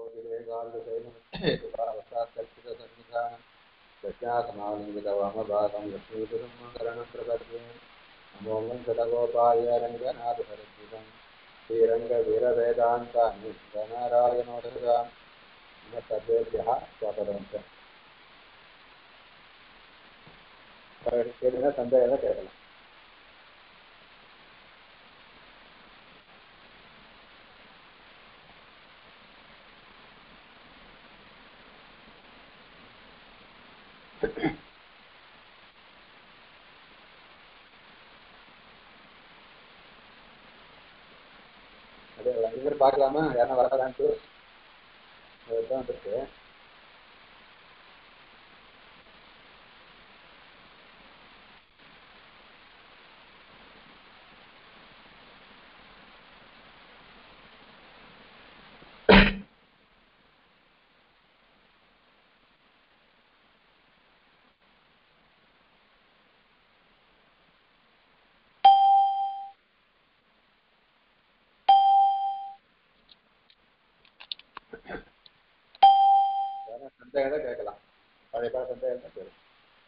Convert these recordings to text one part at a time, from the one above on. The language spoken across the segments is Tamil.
विवेकान्तशैलमवसात्कल्पितसन्निधानं दक्षिणासमालिङ्गितवामभागं लक्ष्मीपुरमकरणं प्रपद्ये नमो वेङ्कटगोपाय रङ्गनाथसरस्वितं श्रीरङ्गवीरवेदान्तानि गणारायणोदगां नमः सर्वेभ्यः स्वागतम् ಕೇಳಿದ್ರೆ ಸಂದೇಹ ಎಲ್ಲ ಕೇಳಲ್ಲ அதே இவர் பார்க்கலாமா யாரா வராதான்ட்டு அதுதான் வந்துருக்கு யாரா சந்தேகம் கேட்கலாம் பழைய கால சந்தேகம் தான் கேட்கலாம்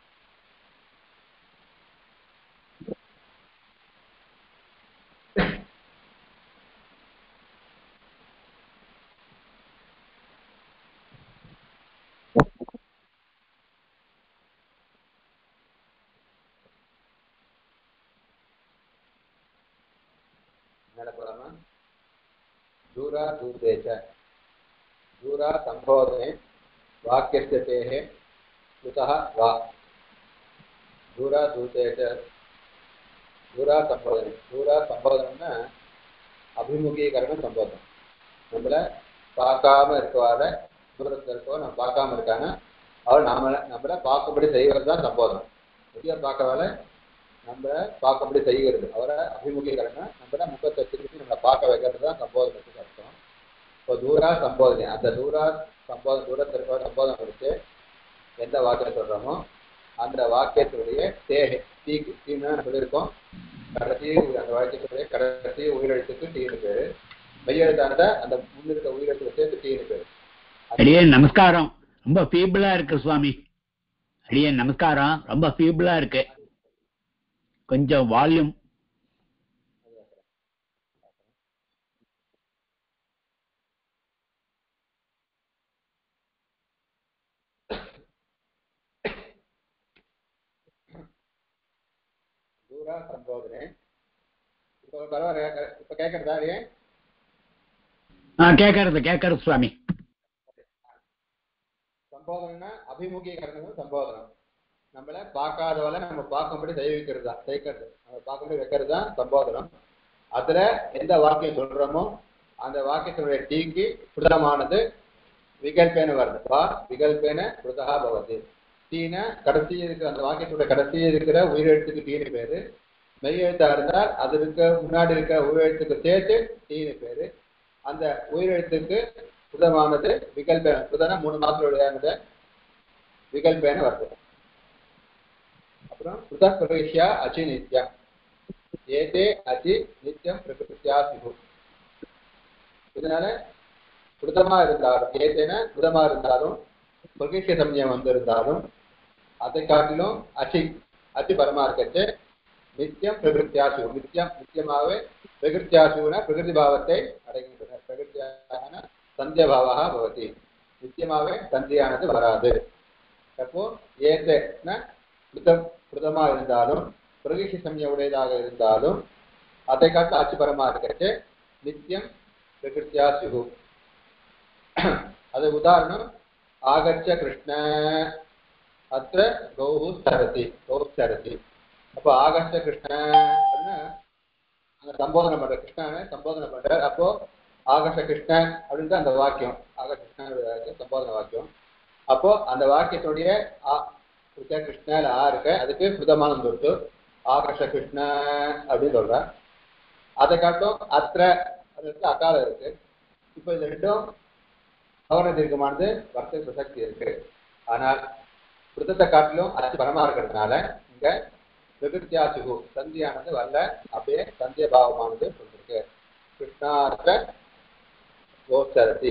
மேல போலாமா दूरा दूते च दूरा सम्बोधने वाक्यस्य तेः कुतः वा दूरा दूते च दूरा सम्बोधने दूरा सम्बोधனம்னா அபிமுகீகரண சம்போதனம் நம்மள பார்க்காம இருக்கவாத தூரத்தில் இருக்கோ நம்ம பார்க்காம இருக்காங்க அவர் நாம நம்மள பார்க்கும்படி செய்வது தான் சம்போதனம் வெளியே பார்க்கறதால நம்ம பார்க்கும்படி செய்கிறது அவரை அபிமுகீகரணம் நம்மள முகத்தை திருப்பி நம்மளை பார்க்க வைக்கிறது தான் சம்போதனத்துக்கு அர்த்தம் இப்போ தூரா சம்போதனை அந்த தூரா சம்போதனை தூரத்திற்கு சம்போதனம் கொடுத்து எந்த வாக்கியம் சொல்றோமோ அந்த வாக்கியத்தினுடைய தேகை தீக்கு தீன்னு சொல்லியிருக்கோம் கடைசி அந்த வாக்கியத்துடைய கடைசி உயிரெழுத்துக்கு டீனு பேரு மெய்யெழுத்தானத அந்த முன்னிருக்க உயிரெழுத்துக்கு சேர்த்து டீனு பேரு அடியே நமஸ்காரம் ரொம்ப ஃபீபிளா இருக்கு சுவாமி அடியே நமஸ்காரம் ரொம்ப ஃபீபிளா இருக்கு கொஞ்சம் வால்யூம் தூரா சம்போதனை இப்போ பரவாயில்ல இப்போ கேட்கறதா இல்லையே ஆ கேட்கறது கேட்கறது சுவாமி சம்போதனைனா அபிமுகீகரணம் சம்போதனம் நம்மள பார்க்காதவளை நம்ம பார்க்கும்படி செய்விக்கிறது தான் செய்கிறது நம்ம பார்க்கும்படி வைக்கிறது தான் சம்போதனம் அதுல எந்த வாக்கியம் சொல்றோமோ அந்த வாக்கியத்தினுடைய டீக்கு புதமானது விகல்பேன வருது வா விகல்பேன புதகா பவதி டீன கடைசி இருக்கிற அந்த வாக்கியத்துடைய கடைசி இருக்கிற உயிரெழுத்துக்கு டீனு பேரு மெய்யெழுத்தா இருந்தால் அது இருக்க முன்னாடி இருக்கிற உயிரெழுத்துக்கு சேர்த்து டீனு பேரு அந்த உயிரெழுத்துக்கு புதமானது விகல்பேன புதனா மூணு மாத்திரையானது விகல்பேன வருது அப்புறம் புதக் பிரவேசியா அச்சி நித்யா ஏதே அச்சி நித்தியம் பிரகிருத்தியா சிகு இதனால புதமா இருந்தாலும் ஏதேன புதமா இருந்தாலும் பிரகிருஷ்ய சமயம் வந்திருந்தாலும் அதை காட்டிலும் அச்சி அச்சி பரமா இருக்கச்சு நித்தியம் பிரகிருத்தியாசு நித்தியம் நித்தியமாகவே பிரகிருத்தியாசுன பிரகிருதி பாவத்தை அடைகின்றன பிரகிருத்தியான சந்திய பாவா பவதி நித்தியமாகவே சந்தியானது வராது அப்போ ஏதேன புதம் புதமா இருந்தாலும் பிரகிருஷி சமய உடையதாக இருந்தாலும் அதை காட்டு அச்சு பரமா இருக்கச்சு நித்தியம் பிரகிருத்தியா சிகு அது உதாரணம் ஆகச்ச கிருஷ்ண அத்த கௌஹு சரதி கௌ சரதி அப்போ ஆகச்ச கிருஷ்ண அப்படின்னா அந்த சம்போதனை பண்ற கிருஷ்ணனை சம்போதனை பண்ற அப்போ ஆகர்ஷ கிருஷ்ணன் அப்படின்னு அந்த வாக்கியம் ஆகர்ஷ கிருஷ்ணன் சம்போதன வாக்கியம் அப்போ அந்த வாக்கியத்துடைய ஆ இருக்க கிருஷ்ண ஆ இருக்க அதுக்கு புதமானம் தொட்டு ஆகர்ஷ கிருஷ்ண அப்படின்னு சொல்றேன் அதை காட்டும் அத்திர அதுக்கு அகாலம் இருக்கு இப்போ இது ரெண்டும் கவன தீர்க்கமானது வர்த்த பிரசக்தி இருக்கு ஆனால் புத்தத்தை காட்டிலும் அச்சு பரமா இருக்கிறதுனால இங்க விகிருத்தியாசுகு சந்தியானது வரல அப்படியே சந்திய பாவமானது சொல்லிருக்கு கிருஷ்ணார்த்த கோச்சரதி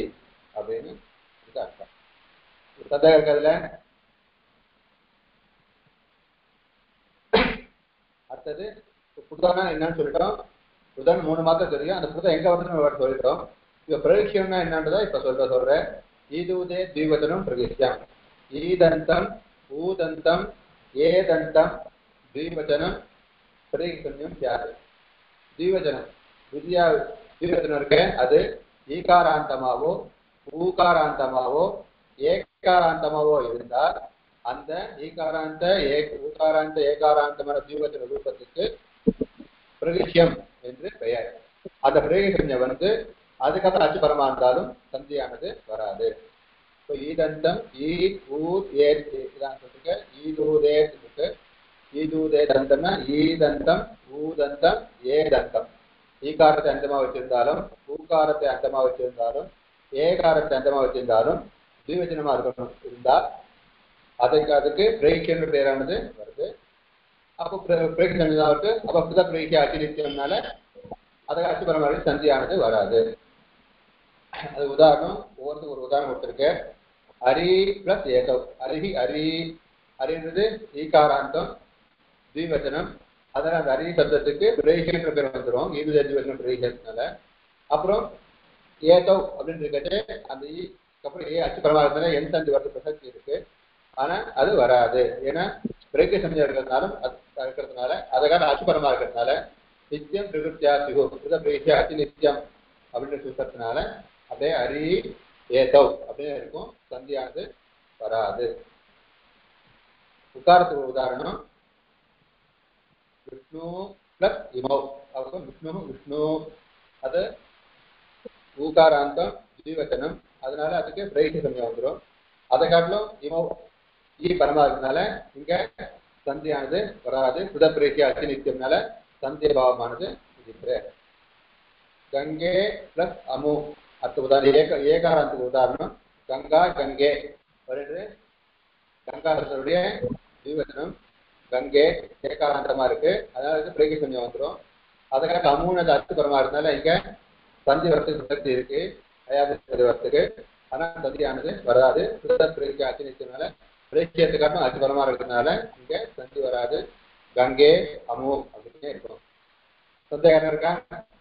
அப்படின்னு இது அர்த்தம் சந்தேகம் இருக்கிறதுல அடுத்தது புதனா என்னன்னு சொல்லிட்டோம் புதன் மூணு மாதம் தெரியும் அந்த புதன் எங்க வருதுன்னு ஒரு சொல்லிட்டோம் இப்ப பிரகிஷம்னா என்னன்றதா இப்ப சொல்ற சொல்றேன் ஈதூதே தீவதனம் பிரகிஷ்யம் ஈதந்தம் ஊதந்தம் ஏதந்தம் தீவச்சனம் பிரகிஷன்யம் சியாது தீவச்சனம் வித்யா தீவச்சனம் இருக்க அது ஈகாராந்தமாவோ ஊகாராந்தமாவோ ஏகாராந்தமாவோ இருந்தால் அந்த ஈகாராந்த ஏ ஊகாராந்த ஏகாராந்தமான தீவச்சன ரூபத்துக்கு பிரகிஷ்யம் என்று பெயர் அந்த பிரகிஷன்யம் வந்து அதுக்கப்புறம் அச்சு பரமா இருந்தாலும் சந்தியானது வராது இப்போ ஈதந்தம் ஈ ஊர் ஏத் இதான் சொல்லிருக்கு ஈதூதேத் இருக்கு ஈதூதே தந்தம்னா ஈதந்தம் ஊதந்தம் ஏதந்தம் ஈகாரத்தை அந்தமா வச்சிருந்தாலும் ஊகாரத்தை அந்தமா வச்சிருந்தாலும் ஏகாரத்தை அந்தமா வச்சிருந்தாலும் தீவச்சனமா இருக்கணும் இருந்தால் அதுக்கு அதுக்கு பிரேக்கியன்ற பேரானது வருது அப்போ பிரேக்கியம் வருது அப்போ புத பிரேக்கிய அச்சினித்தியம்னால அதுக்கு அச்சுபரமாக சந்தியானது வராது அது உதாரணம் ஒவ்வொருத்துக்கு ஒரு உதாரணம் கொடுத்துருக்கேன் அரி பிளஸ் ஏதவ் அரிஹி அரி அரின்றது ஈகாராந்தம் தீவச்சனம் அதனால அந்த அரி சப்தத்துக்கு பிரேகின்ற பேர் வந்துடும் ஈது தீவச்சனம் பிரேகிக்கிறதுனால அப்புறம் ஏதவ் அப்படின்னு இருக்கட்டு அந்த ஈ அப்புறம் ஏ அச்சு பரமாகிறதுனால என் சந்தி வரது பிரசக்தி இருக்கு ஆனா அது வராது ஏன்னா பிரேக்கிய சந்தி இருக்கிறதுனாலும் அது இருக்கிறதுனால அதுக்காக அச்சுபரமா இருக்கிறதுனால நித்தியம் பிரகிருத்தியா சிகு புத பிரகிருத்தியா அதி நித்தியம் அப்படின்னு சொல்றதுனால அப்படியே அரி ஏதவ் அப்படின்னு இருக்கும் சந்தியானது வராது உக்காரத்துக்கு ஒரு உதாரணம் விஷ்ணு பிளஸ் இமௌ அப்போ விஷ்ணு விஷ்ணு அது ஊகாராந்தம் ஜீவச்சனம் அதனால அதுக்கு பிரகிருதி சமயம் வந்துடும் அதை காட்டிலும் இமௌ ஈ பரமா இருக்கிறதுனால இங்க சந்தியானது வராது புத பிரகிருத்தியா அதி நித்தியம்னால சந்திய பாவமானது இருக்கிற கங்கே பிளஸ் அமு அடுத்த உதாரணம் ஏக ஏகாராந்தத்துக்கு உதாரணம் கங்கா கங்கே வருது கங்காரத்தருடைய ஜீவச்சனம் கங்கே ஏகாராந்தமா இருக்கு அதனால இது பிரேகி கொஞ்சம் வந்துடும் அதுக்காக அமூனது அர்த்தபரமா இருந்தால இங்க சந்தி வரத்துக்கு சக்தி இருக்கு அயாதி வரத்துக்கு ஆனா சந்தியானது வராது பிரேகி அச்சினிச்சனால பிரேக்கியத்துக்காட்டும் அச்சுபரமா இருக்கிறதுனால இங்க சந்தி வராது கங்கே அமு அப்படின்னு இருக்கும் சந்தேகம் இருக்கா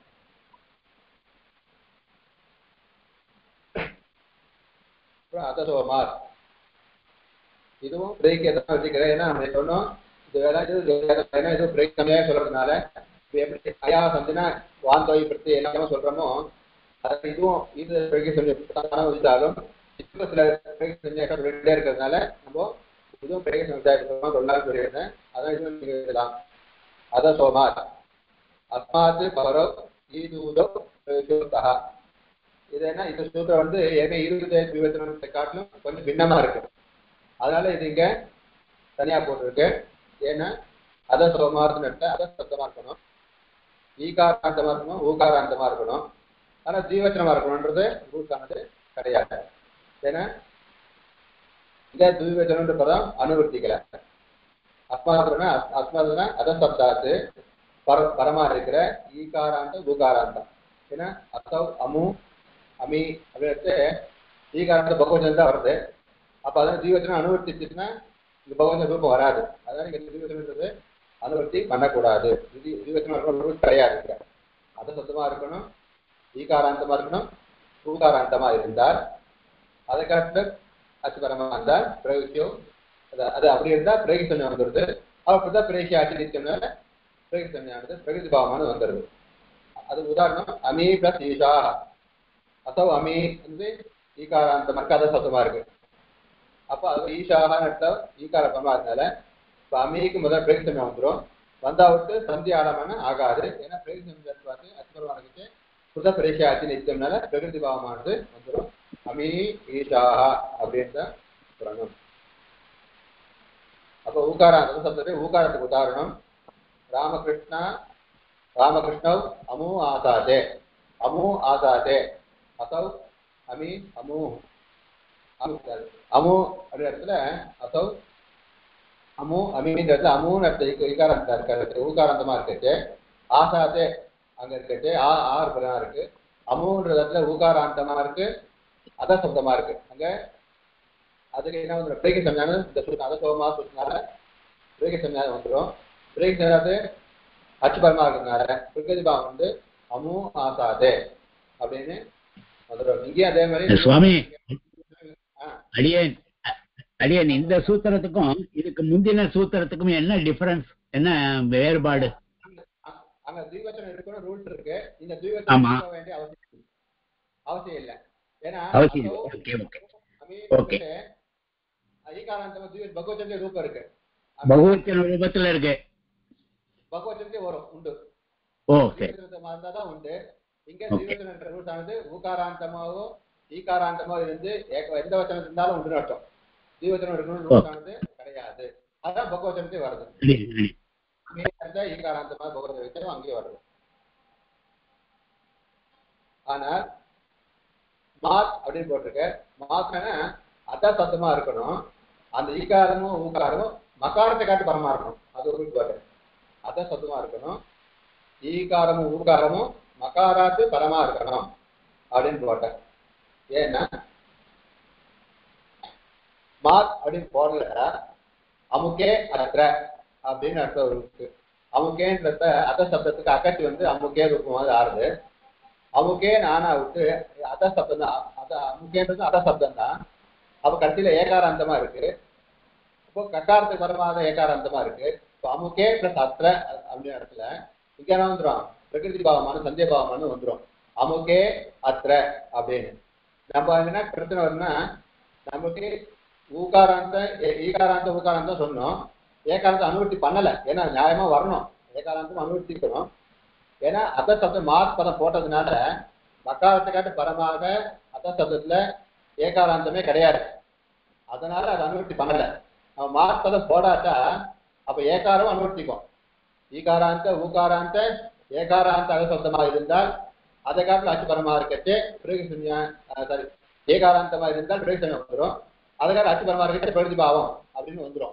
அதசோமார் இதுவும் பிரேக் எதாவது வச்சுக்கிறேன் ஏன்னா நம்ம சொன்னோம் இது வேலை இது ஏன்னா இது பிரேக் கம்மியாக சொல்றதுனால இப்போ எப்படி அயா சந்தினா வாந்தோய் பற்றி எல்லாமே சொல்றோமோ அது இதுவும் இது பிரேக் சொல்லி வச்சாலும் இப்போ சில பிரேக் செஞ்சு ரெண்டே இருக்கிறதுனால நம்ம இதுவும் பிரேக் செஞ்சாயிரம் சொல்லலாம்னு சொல்லியிருந்தேன் அதான் இதுவும் நீங்க எழுதலாம் அதசோமார் அஸ்மாத் பரவ் ஈதூதோ பிரயோகா இது என்ன இந்த சூத்திரம் வந்து ஏன்னா இருபது விவச்சனத்தை காட்டிலும் கொஞ்சம் பின்னமா இருக்கு அதனால இது இங்க தனியா போட்டிருக்கு ஏன்னா அத சோமார்னு அத சத்தமா இருக்கணும் ஈகாராந்தமா இருக்கணும் ஊகாராந்தமா இருக்கணும் ஆனா ஜீவச்சனமா இருக்கணும்ன்றது ரூல்ஸானது கிடையாது ஏன்னா இந்த துவிவச்சனன்ற பதம் அனுவர்த்திக்கல அஸ்மாதுனா அஸ்மாதுனா அதசப்தாத்து பர பரமா இருக்கிற ஈகாராந்தம் ஊகாராந்தம் ஏன்னா அசவ் அமு அமி அப்படின்னு ஈகாராந்த பகவச்சனம் தான் வருது அப்ப அதான் ஜீவச்சனம் அனுவர்த்திச்சுன்னா இந்த பகவச்சன ரூபம் வராது அதான் இங்க ஜீவச்சனன்றது அனுவர்த்தி பண்ணக்கூடாது இது ஜீவச்சனம் ரூபம் கிடையாது அது சுத்தமா இருக்கணும் ஈகாராந்தமா இருக்கணும் ஊகாராந்தமா இருந்தால் அதை காட்டில அச்சுபரமா இருந்தால் பிரயோகியம் அது அப்படி இருந்தா பிரயோகிசன்யம் வந்துடுது அப்படிதான் பிரேகி ஆட்சி நித்தியம்னால பிரயோகிசன்யானது பிரகிருதி பாவமானது வந்துடுது அது உதாரணம் அமி பிளஸ் ஈஷா அசௌ அமி வந்து ஈகாராந்தமா இருக்கு அதை சத்தமா இருக்கு அப்ப அது ஈஷாகான்னு அர்த்தம் ஈகாரப்பமா இருந்தால இப்ப அமிக்கு முதல் பிரேக்ஷன் வந்துடும் வந்தா விட்டு சந்தி ஆடமான ஆகாது ஏன்னா பிரேக்ஷன் பார்த்து அச்சுபரமானதுக்கு புத பிரேஷ ஆட்சி நித்தியம்னால பிரகிருதி பாவமானது வந்துடும் அமி ஈஷாஹா அப்படின்னு தான் சொல்லணும் அப்ப ஊகாராந்தம் சப்தத்தை ஊகாரத்துக்கு உதாரணம் ராமகிருஷ்ணா ராமகிருஷ்ணவ் அமு ஆசாதே அமு ஆசாதே அசௌ அமி அமு அமு அப்படின்ற இடத்துல அசௌ அமு அமின்ற இடத்துல அமுன்னு இடத்துல இகாரந்தா இருக்க ஊகாரந்தமா இருக்கச்சு ஆசாதே அங்க இருக்கச்சு ஆ ஆறு பதம் இருக்கு அமுன்ற இடத்துல ஊகாராந்தமா இருக்கு அதான் சப்தமா இருக்கு அங்க அதுக்கு என்ன வந்து பிரேக சம்ஞானம் இந்த சூத்திரம் அத சோமா சூத்தினால பிரேக சம்ஞானம் வந்துடும் பிரேக சம்ஞானத்து அச்சுபரமா இருக்கிறதுனால பிரகதிபாவம் வந்து அமு ஆசாதே அப்படின்னு வந்துடும் இங்கேயும் அதே மாதிரி சுவாமி ஆ, அடியேன் அ- அடியேன் இந்த சூத்திரத்துக்கும் இதுக்கு முந்தின சூத்திரத்துக்கும் என்ன டிஃபரன்ஸ் என்ன வேறுபாடு அங்க- அங்க திவச்சனம் இருக்கணும் ரூல்ஸ் இருக்கு இந்த ஆமா. திவச்சனம் வேண்டிய அவசியம் இல்லை. அவசியம் இல்லை ஏன்னா அவசியம் இல்லை. அசௌ- ஓகே ஓகே அமீ ஓகே. வந்து ஐகாராந்தம திவ பகவச்சந்திய ரூபம் இருக்கு பகவத்தின் ரூபத்துல இருக்கு பகவச்சந்திய வரும் உண்டு ஓ சரி திவச்சனமா இருந்தா தான் உண்டு இங்க Okay. திவச்சனம் என்ற ரூல்ஸ் ஆனது ஊகாராந்தமாவோ ஈகாராந்தமோ இருந்து ஏக- எந்த வச்சனம் இருந்தாலும் உண்டு அர்த்தம் திவச்சனம் இருக்கணும் ரூல்ஸ் ஆனது கிடையாது அதான் பகவச்சனத்தை வருது சரி, சரி. அங்கே அந்த ஈகாராந்தமா பகவத வச்சனம் அங்கேயே வருது ஆனால் மாத் அப்படின்னு போட்டிருக்க மாத்னா அத சத்தமா இருக்கணும் அந்த ஈகாரமும் ஊகாரமும் மகாரத்தை காட்டு பரமா இருக்கணும் அது ஒரு பாரு அத சத்தமா இருக்கணும் ஈகாரமும் ஊகாரமும் மகாராத்து பரமா இருக்கணும் அப்படின்னு போட்டேன் ஏன்னா மாத் அப்படின்னு போடல அமுக்கே அத்திர அப்படின்னு அர்த்தம் இருக்கு அமுக்கேன்றத அத சப்தத்துக்கு அக்கட்டி வந்து அமுக்கே ரூபமாக ஆறுது அமுக்கே நானா விட்டு அத சப்தம் தான் அத அமுக்கேன்றது அத சப்தம் தான் அப்ப கடைசியில ஏகாராந்தமா இருக்கு இப்போ கக்காரத்துக்கு வரமாத ஏகாராந்தமா இருக்கு இப்போ அமுக்கே பிளஸ் அத்திர அப்படின்னு இடத்துல இங்க என்ன வந்துடும் பிரகிருதி பாவமான சந்திய பாவமான வந்துடும் அமுக்கே அத்திர அப்படின்னு நம்ம என்ன பிரச்சனை வரும்னா நமக்கு ஊகாராந்த ஏ- ஈகாராந்த ஊகாராந்தம் சொன்னோம் ஏகாராந்தம் அனுவர்த்தி பண்ணல ஏன்னா நியாயமா வரணும் ஏகாராந்தம் அனுவர்த்திக்கணும் ஏன்னா அத சப்தம் மாத் பதம் போட்டதுனால மக்காரத்தை காட்டு பரமாக அத சப்தத்துல ஏகாராந்தமே கிடையாது அதனால அதை அனுவர்த்தி பண்ணல அவன் மாத் பதம் போடாட்டா அப்ப ஏகாரம் அனுவர்த்திக்கும் ஈகாராந்த ஊகாராந்த ஏகாராந்த அகசப்தமா இருந்தால் அதை காட்டில் அச்சு பரமா இருக்கச்சு பிரயோகசன்யா சாரி ஏகாராந்தமா இருந்தால் பிரயோகசன்யம் வந்துடும் அதை காட்டில் அச்சு பரமா இருக்கச்சு பிரதிபாவம் அப்படின்னு வந்துடும்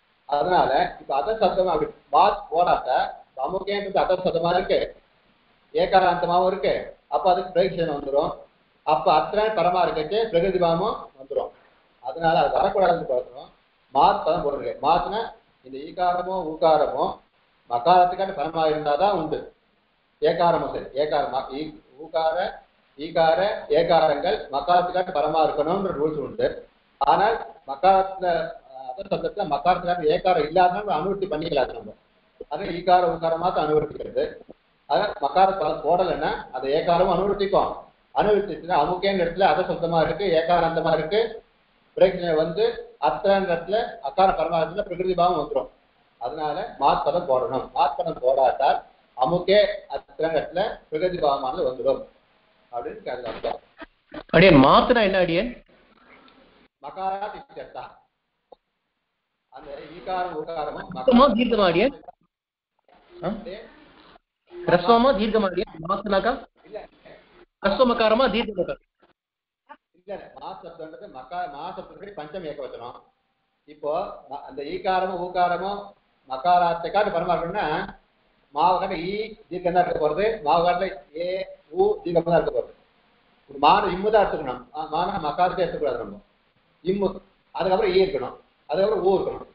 அதனால இப்ப அத சப்தமா அப்படி மாத் போடாட்ட அமுகேன்றது அத சப்தமா இருக்கு ஏகாராந்தமாவும் இருக்கு அப்ப அதுக்கு பிரயோகசனம் வந்துடும் அப்ப அத்தனை பரமா இருக்கச்சு பிரகதிபாவமும் வந்துடும் அதனால அது வரக்கூடாதுன்னு பார்க்கணும் மாத் பதம் போட்டிருக்கு மாத்னா இந்த ஈகாரமோ ஊகாரமோ மகாரத்துக்கான பரமா இருந்தாதான் உண்டு ஏகாரமும் சரி ஏகாரமா ஈ- ஊகார ஈகார ஏகாரங்கள் மக்காரத்துக்கான பரமா இருக்கணும்ன்ற ரூல்ஸ் உண்டு ஆனால் மக்காரத்துல அஹ், அதர் சப்தத்துல மக்காரத்துக்கான ஏகாரம் இல்லாதனால அனுவர்த்தி பண்ணிக்கலாம் நம்ம அதனால ஈகார ஊகாரமா தான் அனுவர்த்திக்கிறது அதான் மக்கார பதம் போடலைன்னா அது ஏகாரமும் அனுவர்த்திக்கும் அனுவர்த்திச்சுன்னா அமுக்கேன்ற இடத்துல அத சப்தமா இருக்கு ஏகாராந்தமா இருக்கு பிரேக்ஷனை வந்து அத்தன்ற இடத்துல அக்கார பரமாரத்துல பிரகிருதி பாவம் வந்துடும் அதனால மாத் பதம் போடணும் மாத் பதம் போடாட்டால் அமுக்கே அத்தன்ற இடத்துல பிரகிருதி பாவமானது வந்துடும் அப்படின்னு அதுல அர்த்தம் அடியன் மாத்துனா என்ன அடியன் மகாரா இத்தியர்த்தா அந்த ஈகாரம் உகாரமும் ஹ்ரஸ்வமா தீர்க்கமா அடியன் ஆ? ஹ்ரஸ்வமா தீர்க்கமா அடியன் மாத்துனாக்கா இல்ல ஹ்ரஸ்வமக்காரமா தீர்க்கமக்காரம் இல்ல மா சப்தன்றது மக்கா மா சப்தத்துக்கு பஞ்சம் ஏகவச்சனம் இப்போ ம- அந்த ஈகாரமும் ஊகாரமும் மகாராத்தை காட்டு பரமா இருக்குன்னா மாவு காட்ட ஈ தீர்க்கம் தான் இருக்க போறது மாவு காட்டுல ஏ ஊ தீர்க்கம் தான் இருக்க போறது ஒரு மான இம்மு தான் எடுத்துக்கணும் ஆ, மான மக்காரத்தை எடுத்துக்கூடாது நம்ம இம்மு அதுக்கப்புறம் ஈ இருக்கணும் அதுக்கப்புறம் ஊ இருக்கணும்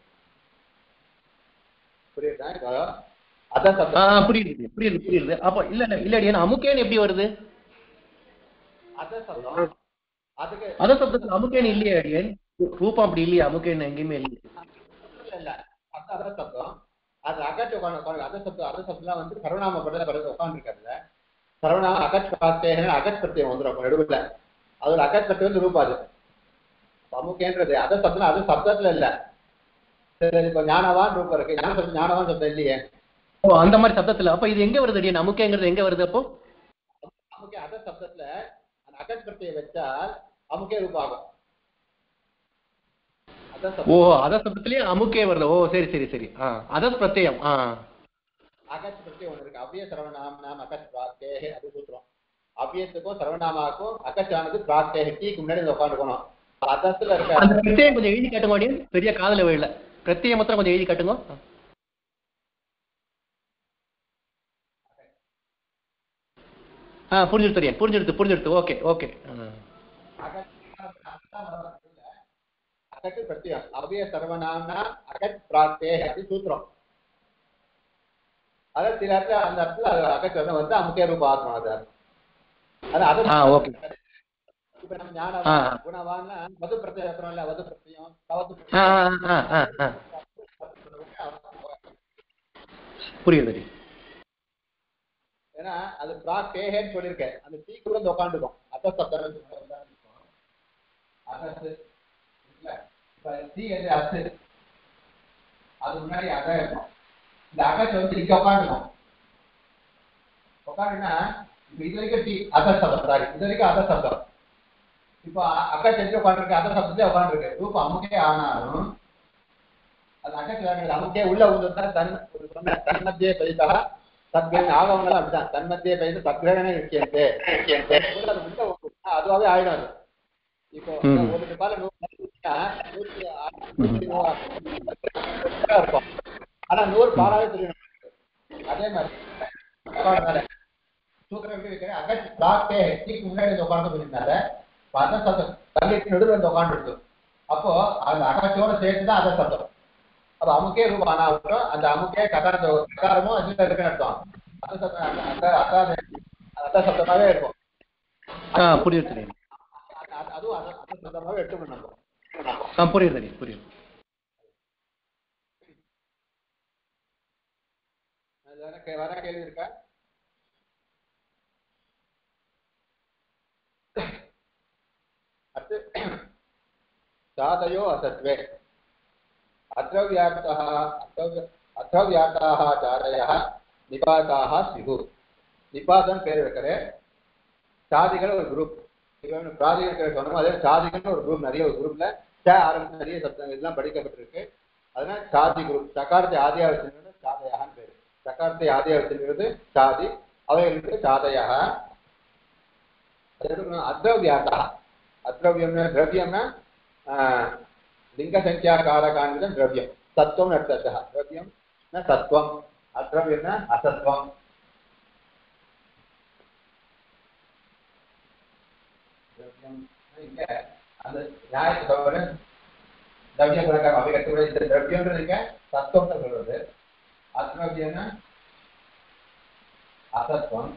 புரியுதா இப்போ அதான் ஆ சப்தம் புரியுது புரியுது புரியுது அப்ப இல்ல இல்ல இல்ல அடியன் அமுக்கேன் எப்படி வருது அதான் சப்தம் அதுக்கு அத சப்தத்துல அமுக்கேன் இல்லையே அடியன் ரூபம் அப்படி இல்லையா அமுக்கேன் எங்கேயுமே இல்லையே இல்ல இல்ல அது அத சப்தம் அது அகச்சு உட்காந்து உட்காந்து அத சப்தம் அத சப்தம்லாம் வந்து சர்வநாம படத்துல பிறகு உட்காந்துருக்காருல்ல சர்வநாம அகச் பிராத்தேகன்னு அகச் பிரத்தியம் வந்துடும் அப்ப நடுவுல அதுல அகச் பிரத்தியம் வந்து ரூபாது அமுக்கேன்றது அத சப்தம் அது சப்தத்துல இல்ல சரி இப்ப ஞானவான் ரூபம் இருக்கு ஞான சப்தம் ஞானவான் சப்தம் இல்லையே ஓ அந்த மாதிரி சப்தத்துல அப்ப இது எங்க வருது அடியன் அமுக்கேங்கிறது எங்க வருது அப்போ அமுக்கே அத சப்தத்துல அந்த அகச் பிரத்தியம் வச்சால் அமுக்கே ரூபம் ஆகும் அத ஓ சப்தம் அத சப்தத்திலேயே அமுக்கே வருது ஓ சரி சரி சரி ஆ அத பிரத்யம் ஆ அகச் பிரத்தியம் ஒண்ணு இருக்கு அவ்விய சரவணாம் நாம் அகச் பிராத்தேகே அது சூத்திரம் அவ்வியத்துக்கும் சரவணாமாக்கும் அகச்சானது பிராத்தேகே டீக்கு முன்னாடி வந்து உட்காந்துக்கணும் அதத்துல இருக்க அந்த பிரத்யம் கொஞ்சம் எழுதி காட்டுங்க அடியன் பெரிய காதுல விழல பிரத்யம் மாத்திரம் கொஞ்சம் எழுதி காட்டுங்க ஆ புரிஞ்சுடுத்து அடியன் புரிஞ்சுடுத்து புரிஞ்சுடுத்து ஓகே ஓகே அகட்டு பிரத்யம் அவ்விய சர்வநாம்னா அகட் பிராப்தே அப்படி சூத்திரம் அதான் சில இடத்துல அந்த இடத்துல அது அகட்டு வந்து அமுக்கே ரூப ஆத்மா அது அது அது ஆ, okay. இப்ப நம்ம ஞான ஆ. குணவான்னா மது பிரத்யம் இருக்கிறோம் இல்ல மது பிரத்யம் தவத்து ஆ ஆ ஆ ஆ ஆ புரியுது ஏன்னா அது பிராக் பேஹேன்னு சொல்லியிருக்கேன் அந்த டீ கூட வந்து உட்காந்துருக்கும் அத சப்தம் அகத்து இல்ல இப்ப டீ எது அத்து அது முன்னாடி அக இருக்கும் இந்த அகத்து வந்து இங்க உட்காந்துருக்கும் உட்காந்துன்னா இப்ப இது வரைக்கும் டீ அத சப்தம் சாரி இது வரைக்கும் அத சப்தம் இப்போ அக்கா செஞ்சு உட்காந்துருக்கு அத சப்தத்திலே உட்காந்துருக்கு ரூபம் அமுக்கே ஆனாலும் அது அகத்து அமுக்கே உள்ள வந்து தன் ஒரு சொன்ன தன்மத்தியே பெய்தா தத்கிரகணம் ஆகவங்களாம் அப்படிதான் தன்மத்தியே பெய்து தத்கிரகணம் இருக்கேன்ட்டு அது உள்ள ஒரு- அதுவாவே ஆயிடும் அது இப்போ ம். ஒரு ரூபாயில நூறு பால் ஊத்தினா நூத்தி ஆ- நூத்தி நூறு இருக்கும் ஆனா நூறு பாலாவே தெரியும் அதே மாதிரி உட்கார்ந்தாலே. சூத்திரம் எப்படி வைக்கிறேன் அகட் பிளாக்கே ஹெட்டிக்கு முன்னாடி வந்து உட்கார்ந்து பண்ணிருந்தால அத சத்தம் தள்ளிட்டு நடுவில் வந்து உட்காந்துருக்கு அப்போ அந்த அகச்சோட சேர்த்து தான் அத சத்தம் அப்ப அமுக்கே ரூபம் ஆனா விட்டோம் அந்த அமுக்கே ககாரத்தை ககாரமும் அதுல இருக்குன்னு அர்த்தம் அத சத்தம் அந்த- அந்த அதான் அத சத்தமாவே இருக்கும் ஆ புரியுது தெரியும் அது- அது- அதுவும் அத அத சத்தமாவே எடுத்துக்கணும் நம்ம ஆ புரியுது தெரியும் புரியுது அது வேற கே- வேற கேள்வி இருக்கா அடுத்து சாதயோ அசத்வே அத்ரவ்யாப்தः அத்ரவ்ய- அத்ரவ்யாப்தாः சாதயः நிபாதாக ஸ்யுः நிபாதம் பேர் வைக்கிறேன் சாதிகள் ஒரு குரூப் இவன் பிராதிகள் சொன்னோம் அதே சாதிகள்னு ஒரு குரூப் நிறைய ஒரு குரூப்ல ச ஆரம்பிச்சு நிறைய சப்தங்கள் இதெல்லாம் படிக்கப்பட்டிருக்கு அதனால சாதி குரூப் சக்காரத்தை ஆதியா வச்சிருக்கிறது சாதையாகன்னு பேரு சக்காரத்தை ஆதியா வச்சிருக்கிறது சாதி அவைகளுக்கு சாதையாக அத்ரவியாத்தா அத்ரவியம்னா திரவியம்னா ஆஹ், லிங்க சங்கியா காரகான்விதம் திரவியம் சத்துவம் அர்த்தத்தः திரவியம் ந சத்துவம் அத்ரவியம்னா அசத்வம் திரவியம் இங்க அந்த நியாயத்தை சொல்றேன் திரவிய பிரகாரம் அவைகட்டுடைய இந்த திரவியம்ன்றதுங்க சத்துவத்தை சொல்றது அத்ரவியம்னா அசத்வம்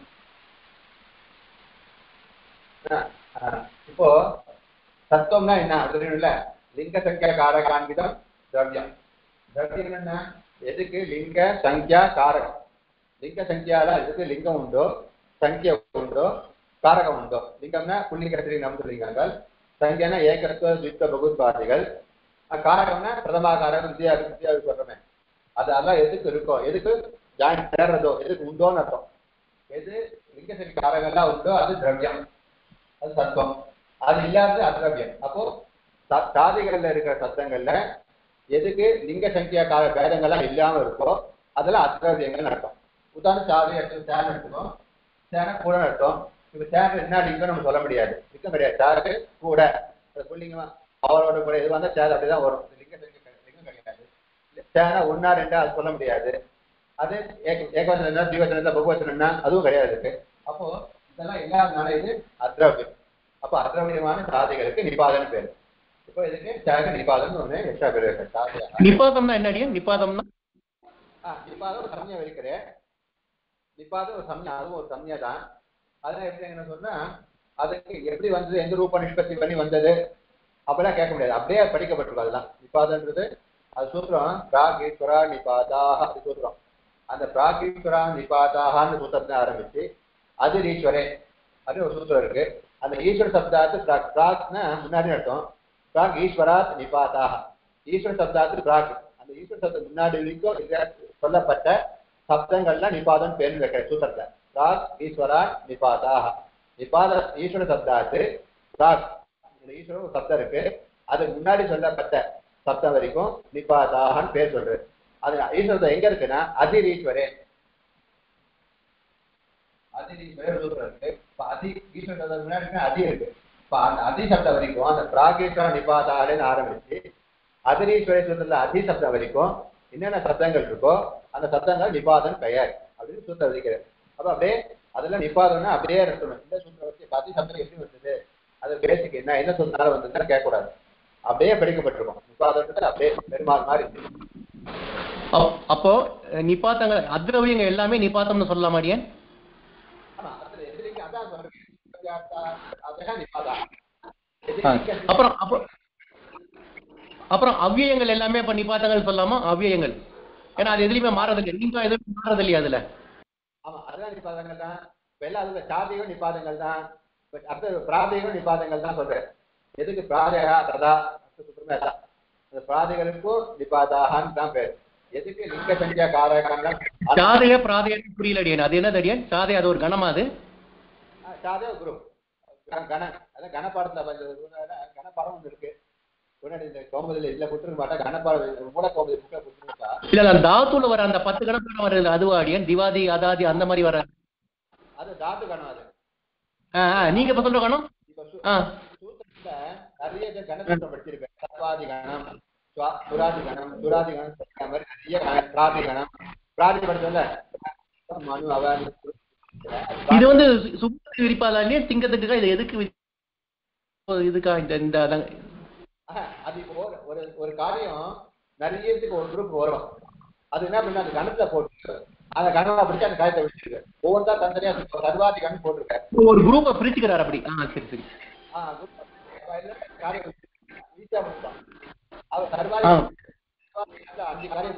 ஆஹ், இப்போ சத்துவம்னா என்ன அது தெரியணும்ல லிங்க சங்கியா காரகான்விதம் திரவியம் திரவியம் என்ன எதுக்கு லிங்க சங்கியா காரகம் லிங்க சங்கியால எதுக்கு லிங்கம் உண்டோ சங்கியா உண்டோ காரகம் உண்டோ லிங்கம்னா புள்ளிங்க ஸ்ரீ லிங்கங்கள் சங்கியானா ஏகத்துவ துவித்த பகுத்பாதிகள் அஹ் காரகம்னா பிரதமாகாரம் வித்யா வித்யா சொல்றமே அதெல்லாம் எதுக்கு இருக்கோ எதுக்கு ஜாயின் சேர்றதோ எதுக்கு உண்டோன்னு அர்த்தம் எது லிங்க சங்கி காரகம்லாம் உண்டோ அது திரவியம் அது சத்துவம் அது இல்லாதது அத்ரவியம் அப்போ ச- சாதிகள்ல இருக்கிற சத்தங்கள்ல எதுக்கு லிங்க சங்கியா கால பேதங்கள்லாம் இல்லாம இருக்கோ அதெல்லாம் அத்ரவியங்கள் நடக்கும் உதாரணம் சாதி எடுத்து சேன் எடுத்துக்கோம் சேனை கூட நடத்தும் இப்ப சேன் என்ன லிங்கம் நம்ம சொல்ல முடியாது லிங்கம் கிடையாது சேரு கூட அது புள்ளிங்கமா அவரோட கூட இது வந்தா சேர் அப்படிதான் வரும் இது லிங்க சங்கியா கிடையாது, லிங்கம் கிடையாது சேனா ஒன்னா ரெண்டா அது சொல்ல முடியாது அது ஏக- ஏகவசனம் என்ன தீவசனம் என்ன பகுவசனம் என்ன அதுவும் கிடையாது இருக்கு அப்போ இதெல்லாம் இல்லாதனால இது அத்ரவியம் அப்போ அத்ரவியமான சாதிகளுக்கு நிபாதன் பேரு இப்போ இதுக்கு சேக நிபாதன் ஒண்ணு எக்ஸ்ட்ரா பேர் இருக்கு சாதியா நிபாதம்னா என்ன அடியா நிபாதம்னா ஆ, நிபாதம் ஒரு சம்யா இருக்கிறேன் நிபாதம் ஒரு சம்யா அதுவும் ஒரு சம்யா தான் அதெல்லாம் எப்படி என்ன சொன்னா அதுக்கு எப்படி வந்தது எந்த ரூப நிஷ்பத்தி பண்ணி வந்தது அப்படிலாம் கேட்க முடியாது அப்படியே படிக்கப்பட்டிருக்கும் அதெல்லாம் நிபாதன்றது அது சூத்திரம் பிராகீஸ்வரா நிபாதாக அது சூத்திரம் அந்த பிராகீஸ்வரா நிபாதாகான்னு சூத்திரத்தை ஆரம்பிச்சு அது ஈஸ்வரே அது ஒரு சூத்திரம் இருக்கு அந்த ஈஸ்வர சப்தாத்து பிராக் பிராக்னா முன்னாடி அர்த்தம் பிராக் ஈஸ்வராத் நிபாதாக ஈஸ்வர சப்தாத்து பிராக் அந்த ஈஸ்வர சப்தம் முன்னாடி வரைக்கும் இது சொல்லப்பட்ட சப்தங்கள்லாம் நிபாதம் பேர் வைக்கிற சூத்திரத்துல பிராக் ஈஸ்வரா நிபாதாக நிபாத ஈஸ்வர சப்தாத்து பிராக் இந்த ஈஸ்வரன் ஒரு சப்தம் இருக்கு அதுக்கு முன்னாடி சொல்லப்பட்ட சப்தம் வரைக்கும் நிபாதாகன்னு பேர் சொல்றது அது ஈஸ்வரத்தை எங்க இருக்குன்னா அதிர் ஈஸ்வரே அதிரி வேறு சூத்திரம் இருக்கு இப்ப அதி ஈஸ்வர சப்தம் முன்னாடி இருக்குன்னா அதி இருக்கு இப்ப அந்த அதி சப்தம் வரைக்கும் அந்த பிராகேஸ்வர நிபாதாலேன்னு ஆரம்பிச்சு அதிரீஸ்வர சூத்திரத்துல அதி சப்தம் வரைக்கும் என்னென்ன சப்தங்கள் இருக்கோ அந்த சப்தங்கள் நிபாதன் பெயர் அப்படின்னு சூத்திரம் விதிக்கிறது அப்ப அப்படியே அதுல நிபாதம்னா அப்படியே இருக்கணும் இந்த சூத்திரம் வச்சு இப்ப அதி சப்தம் எப்படி வந்தது அது பேசிக் என்ன என்ன சொன்னாலும் வந்ததுன்னு கேட்கக்கூடாது அப்படியே படிக்கப்பட்டிருக்கும் நிப்பாதன்றது அப்படியே பெருமாள் மாதிரி அப்- அப்போ அஹ், நிப்பாத்தங்கள் அத்ரவியங்க எல்லாமே நிப்பாத்தம்னு சொல்லலாம் அடியேன் ஆமா அதுல எதிரிக்கு அதான் சொல்றேன் அதான் நிப்பாதா ஆ, எதிரிக்கு அப்புறம் அப்போ அப்புறம் அவ்வியங்கள் எல்லாமே அப்ப நிப்பாத்தங்கள் சொல்லலாமா அவ்வியங்கள் ஏன்னா அது எதுலையுமே மாறதில்லை நீங்க எதுவும் மாறது இல்லையா அதுல ஆமா அதுதான் நிப்பாதங்கள் தான் இப்ப எல்லாம் அதுல சாதியும் நிப்பாதங்கள் தான் இப்ப அடுத்த பிராதிகம் நிப்பாதங்கள் தான் சொல்றேன் எதுக்கு பிராதகா ததா சுத்தமே அதான் அந்த பிராதிகளுக்கும் நிப்பாதாகான்னு தான் பேர் எதுக்கு லிங்க சங்கியா காரகாங்கம் சாதைய பிராதைய புரியல அடியன் அது என்னது அடியன் சாதை அது ஒரு கணமா அது சாதே குரு க- கண அதான் கணப்பாடத்துல வந்து கணப்பாடம் ஒன்று இருக்கு முன்னாடி இந்த கோமதியில இதுல கொடுத்துருக்க மாட்டா கணப்பாடம் மூல கோமதி புக்கை கொடுத்துருக்கா இல்ல இல்ல, அந்த தாத்துல வர அந்த பத்து கணக்கு வருது அதுவா அடியன் திவாதி அதாதி அந்த மாதிரி வர அது தாத்து கணம் அது ஆ, ஆ, நீங்க இப்ப சொல்ற கணம் இப்ப சு- ஆ சூத்திரத்துல நிறைய பேர் கணசூத்திரம் படிச்சிருப்பேன் சத்வாதி கணம் சுவா- சுராதி கணம் சுராதி கணம் படிக்கிற மாதிரி நிறைய கணம் பிராதி கணம் பிராதி படிச்சோம்ல மனு அவன் இது வந்து சு- சுத்தத்துக்கு விரிப்பாதா இல்லையா சிங்கத்துக்கு இது எதுக்கு வி- இதுக்கா இந்த இந்த அதான் ஆஹா, அது இப்போ ஒரு- ஒரு ஒரு காரியம் நிறையத்துக்கு ஒரு குரூப் வரும் அது என்ன பண்ணா அது கணத்துல போட்டு அந்த கணவா பிடிச்சு அந்த காயத்தை வச்சிருக்கு ஒவ்வொன்றா தனித்தனியா இப்ப சர்வாதி கணம் போட்டிருக்க ஒரு குரூப்பை பிரிச்சுக்கிறார் அப்படி ஆ சரி சரி ஆஹ் group அதுல காரியம் ஈஸியா முடிப்பான் அவர் சர்வாதி ஆ. சர்வாதி அஞ்சு காரியம்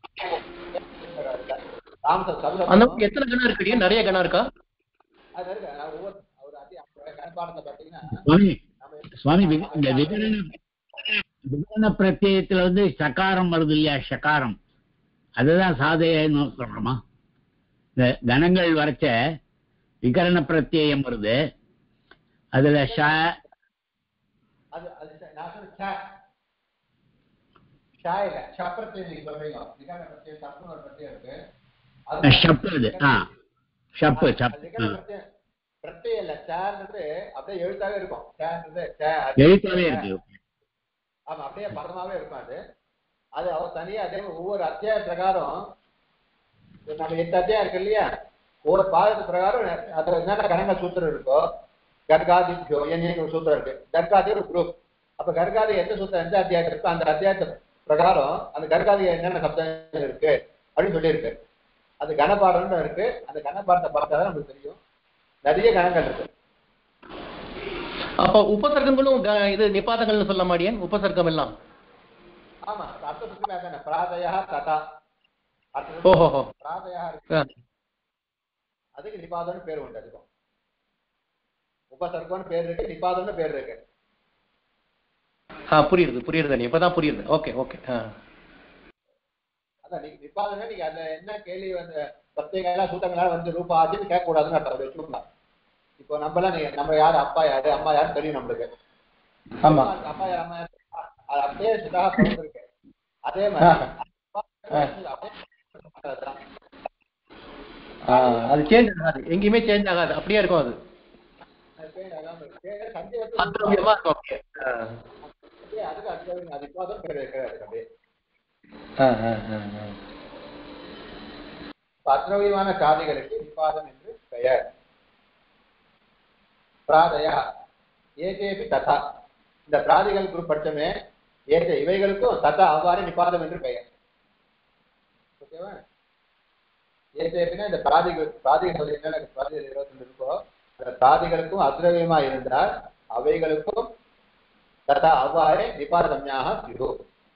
ராமசர் அந்த சர்வ மாதிரி எத்தனை கணம் இருக்கு அடியன்? நிறைய கணம் இருக்கா அது இருக்கு நான் ஒவ்வொரு அவர் அதி கணப்பாடத்தை பார்த்தீங்கன்னா சுவாமி நம்ம சுவாமி வி- இந்த விகரண விகரண பிரத்யயத்துல வந்து சகாரம் வருது இல்லையா சகாரம் அதுதான் சாதையன்னு சொல்றோமா இந்த கணங்கள் வரைச்ச விகரண பிரத்யயம் வருது அதுல ஷ அது அது ச- நான் சொன்ன ச ஷா இல்ல சப்பரத்தை நீங்க சொல்றீங்க விகார பிரத்யம் சப்புன்னு ஒரு பிரத்யம் இருக்கு அது ஷப்பு அது ஆ ஷப்பு சப் அது விகார ஆ. பிரத்யம் பிரத்யம் இல்ல சான்றது அப்படியே எழுத்தாவே இருக்கும் சான்றது ச அது- எழுத்தாவே இருக்கு ஆமா அப்படியே பதமாவே இருக்கும் அது அது அவர் தனியா அதே மாதிரி ஒவ்வொரு அத்தியாய பிரகாரம் இப்ப நம்ம எட்டு அத்தியாயம் இருக்கு இல்லையா ஒவ்வொரு பாதத்து பிரகாரம் அதுல என்னென்ன கணங்கள் சூத்திரம் இருக்கோ கர்காதிபியோ எண்ணிக்கை ஒரு சூத்திரம் இருக்கு கர்காதி ஒரு குரூப் அப்ப கர்காதி எந்த சூத்திரம் எந்த அத்தியாயத்தில் இருக்கோ அந்த அத்தியாயத்து பிரகாரம் அந்த கர்காதி என்னென்ன சப்தங்கள் இருக்கு அப்படின்னு சொல்லியிருக்கு அது கணபாடம்னு இருக்கு அந்த கணபாடத்தை பார்த்தா தான் நமக்கு தெரியும் நிறைய கணங்கள் இருக்கு அப்ப உபசர்க்கங்களும் க- இது நிப்பாதங்கள்னு சொல்ல மாடியன் உபசர்க்கம் எல்லாம் ஆமா அர்த்த சுத்தமே அதானே பிராதயா ததா அர்த்த ஓஹோஹோ பிராதயா இருக்கு ஆ. அதுக்கு நிபாதம்னு பேர் உண்டு அதுக்கும் உபசர்க்கம்னு பேர் இருக்கு நிபாதம்னு பேர் இருக்கு ஆ புரியுது புரியுது அண்ணி இப்பதான் புரியுது ஓகே ஓகே ஆ அதான் நீங்க நிபாதம்னா நீங்க அந்த என்ன கேள்வி வந்து பிரத்யேக சூத்தங்களா வந்து ரூபா ஆச்சுன்னு கேட்க கூடாதுன்னு அர்த்தம் அப்படி வச்சுக்கோங்க இப்போ நம்மளாம் நீங்க நம்ம யாரு அப்பா யாரு அம்மா யாரு தெரியும் நம்மளுக்கு ஆமா அப்பா யார் அம்மா யாரு அது அப்படியே சுதாக பிறந்திருக்கு அதே மாதிரி அப்பா யாரு, அப்படியே அதுதான். ஆ, அது சேஞ்ச் ஆகாது எங்கேயுமே சேஞ்ச் ஆகாது அப்படியே இருக்கும் அது அது பேர் அதான் பேர் சந்தி வச்சு அத்ரவியமா இருக்கும் அப்படியே ஆ. அப்படியே அதுக்கு அதுக்கு அது நிபாதம் பேர் இருக்கிறாரு அப்படியே ஆ, ஆ, ஆ, ஆ. அத்ரவியமான சாதிகளுக்கு நிபாதம் என்று பெயர் பிராதயா ஏகேபி ததா இந்த பிராதிகள் குரூப் படிச்சோமே ஏகே இவைகளுக்கும் ததா அவ்வாறு நிபாதம் என்று பெயர் ஓகேவா ஏகேபினா இந்த பிராதிகள் பிராதிகள் சொல்லி என்னென்ன பிராதிகள் இருபத்தி ரெண்டு இருக்கோ அந்த பிராதிகளுக்கும் அத்ரவியமா இருந்தால் அவைகளுக்கும் ததா அவ்வாறே நிபாதம்யாக சிறு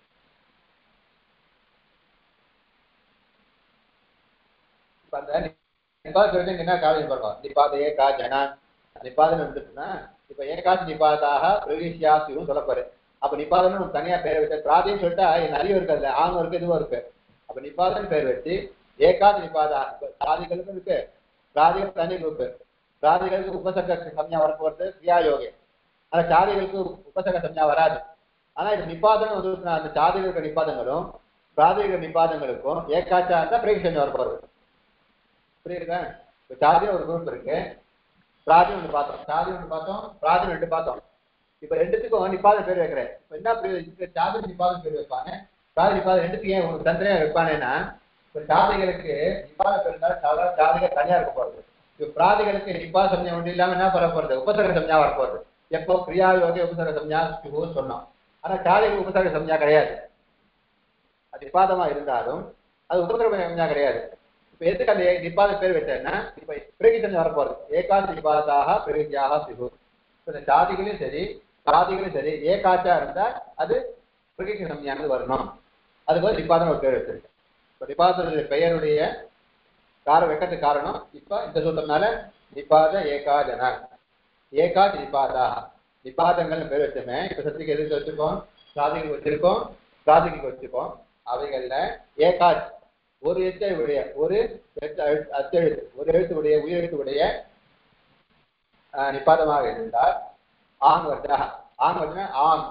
இப்ப அந்த நிபாத சொல்லிட்டு என்ன காரியம் பண்ணுவோம் நிபாத ஏகா ஜனா நிபாதம் இருந்துச்சுன்னா இப்ப ஏகாசி நிபாதாக பிரவிசியா சிறும் சொல்ல போறேன் அப்ப நிபாதம்னு ஒரு தனியா பேர் வச்சு பிராதின்னு சொல்லிட்டா இது நிறைய இருக்கு அதுல ஆணும் இருக்கு இதுவும் இருக்கு அப்ப நிபாதம் பேர் வச்சு ஏகாதி நிபாதா இப்ப சாதிகளுக்கும் இருக்கு பிராதிகள் தனி குரூப் பிராதிகளுக்கு உபசர்க சம்யா வரப்போறது கிரியா யோகி ஆனா சாதிகளுக்கு உபசர்க சம்யா வராது ஆனா இது நிபாதம் வந்து அந்த சாதிகளுக்கு நிபாதங்களும் பிராதிக நிபாதங்களுக்கும் ஏகாச்சா இருந்தா பிரேஷன் வரப்போறது புரியுதா இப்ப சாதின்னு ஒரு குரூப் இருக்கு பிராதி ஒன்று பார்த்தோம் சாதி ஒன்று பார்த்தோம் பிராதி ரெண்டு பார்த்தோம் இப்ப ரெண்டுத்துக்கும் நிப்பாத பேர் வைக்கிறேன் இப்ப என்ன புரியுது இதுக்கு சாதி நிப்பாத பேர் வைப்பாங்க பிராதி நிப்பாத ரெண்டுத்துக்கு ஏன் ஒரு தந்திரையா வைப்பானேன்னா இப்ப சாதிகளுக்கு நிப்பாத பேர் இருந்தாலும் சாதா ஜாதிகள் தனியா இருக்க போறது இப்ப பிராதிகளுக்கு நிப்பாத சமயம் ஒன்று இல்லாம என்ன பண்ண போறது உபசர்க சமயம் வர போறது எப்போ கிரியாயோக உபசர்க சம்யா ஸ்பிஹுன்னு சொன்னோம் ஆனா சாதிக உபசர்க சம்யா கிடையாது அது நிபாதமா இருந்தாலும் அது உபசர்க சம்யா கிடையாது இப்ப எதுக்கு அந்த நிபாத பேர் வச்சேன்னா இப்ப பிரகிசன் வரப்போறது ஏகாதி நிபாதாக பிரகியாக சிகு இப்ப இந்த சாதிகளையும் சரி சாதிகளும் சரி ஏகாச்சா இருந்தா அது பிரகிச சம்யானது வரணும் அதுக்கு வந்து நிபாதம் ஒரு பேர் வச்சிருக்கு இப்ப நிபாதத்துடைய பெயருடைய கார வைக்கிறதுக்கு காரணம் இப்ப இந்த சூத்திரனால நிபாத ஏகாஜன ஏகாஜ் நிபாதா நிபாதங்கள்னு பேர் வச்சோமே இப்ப சத்திக்கு எதுக்கு வச்சிருக்கோம் சாதிக்கு வச்சிருக்கோம் சாதிக்கு வச்சிருக்கோம் அவைகள்ல ஏகாஜ் ஒரு எச்சை உடைய ஒரு எச்ச- எழுத்து- அச்செழுத்து ஒரு எழுத்து உடைய உயிரெழுத்து உடைய ஆஹ், நிபாதமாக இருந்தால் ஆங் வர்த்தா ஆங் வர்த்தனா ஆங்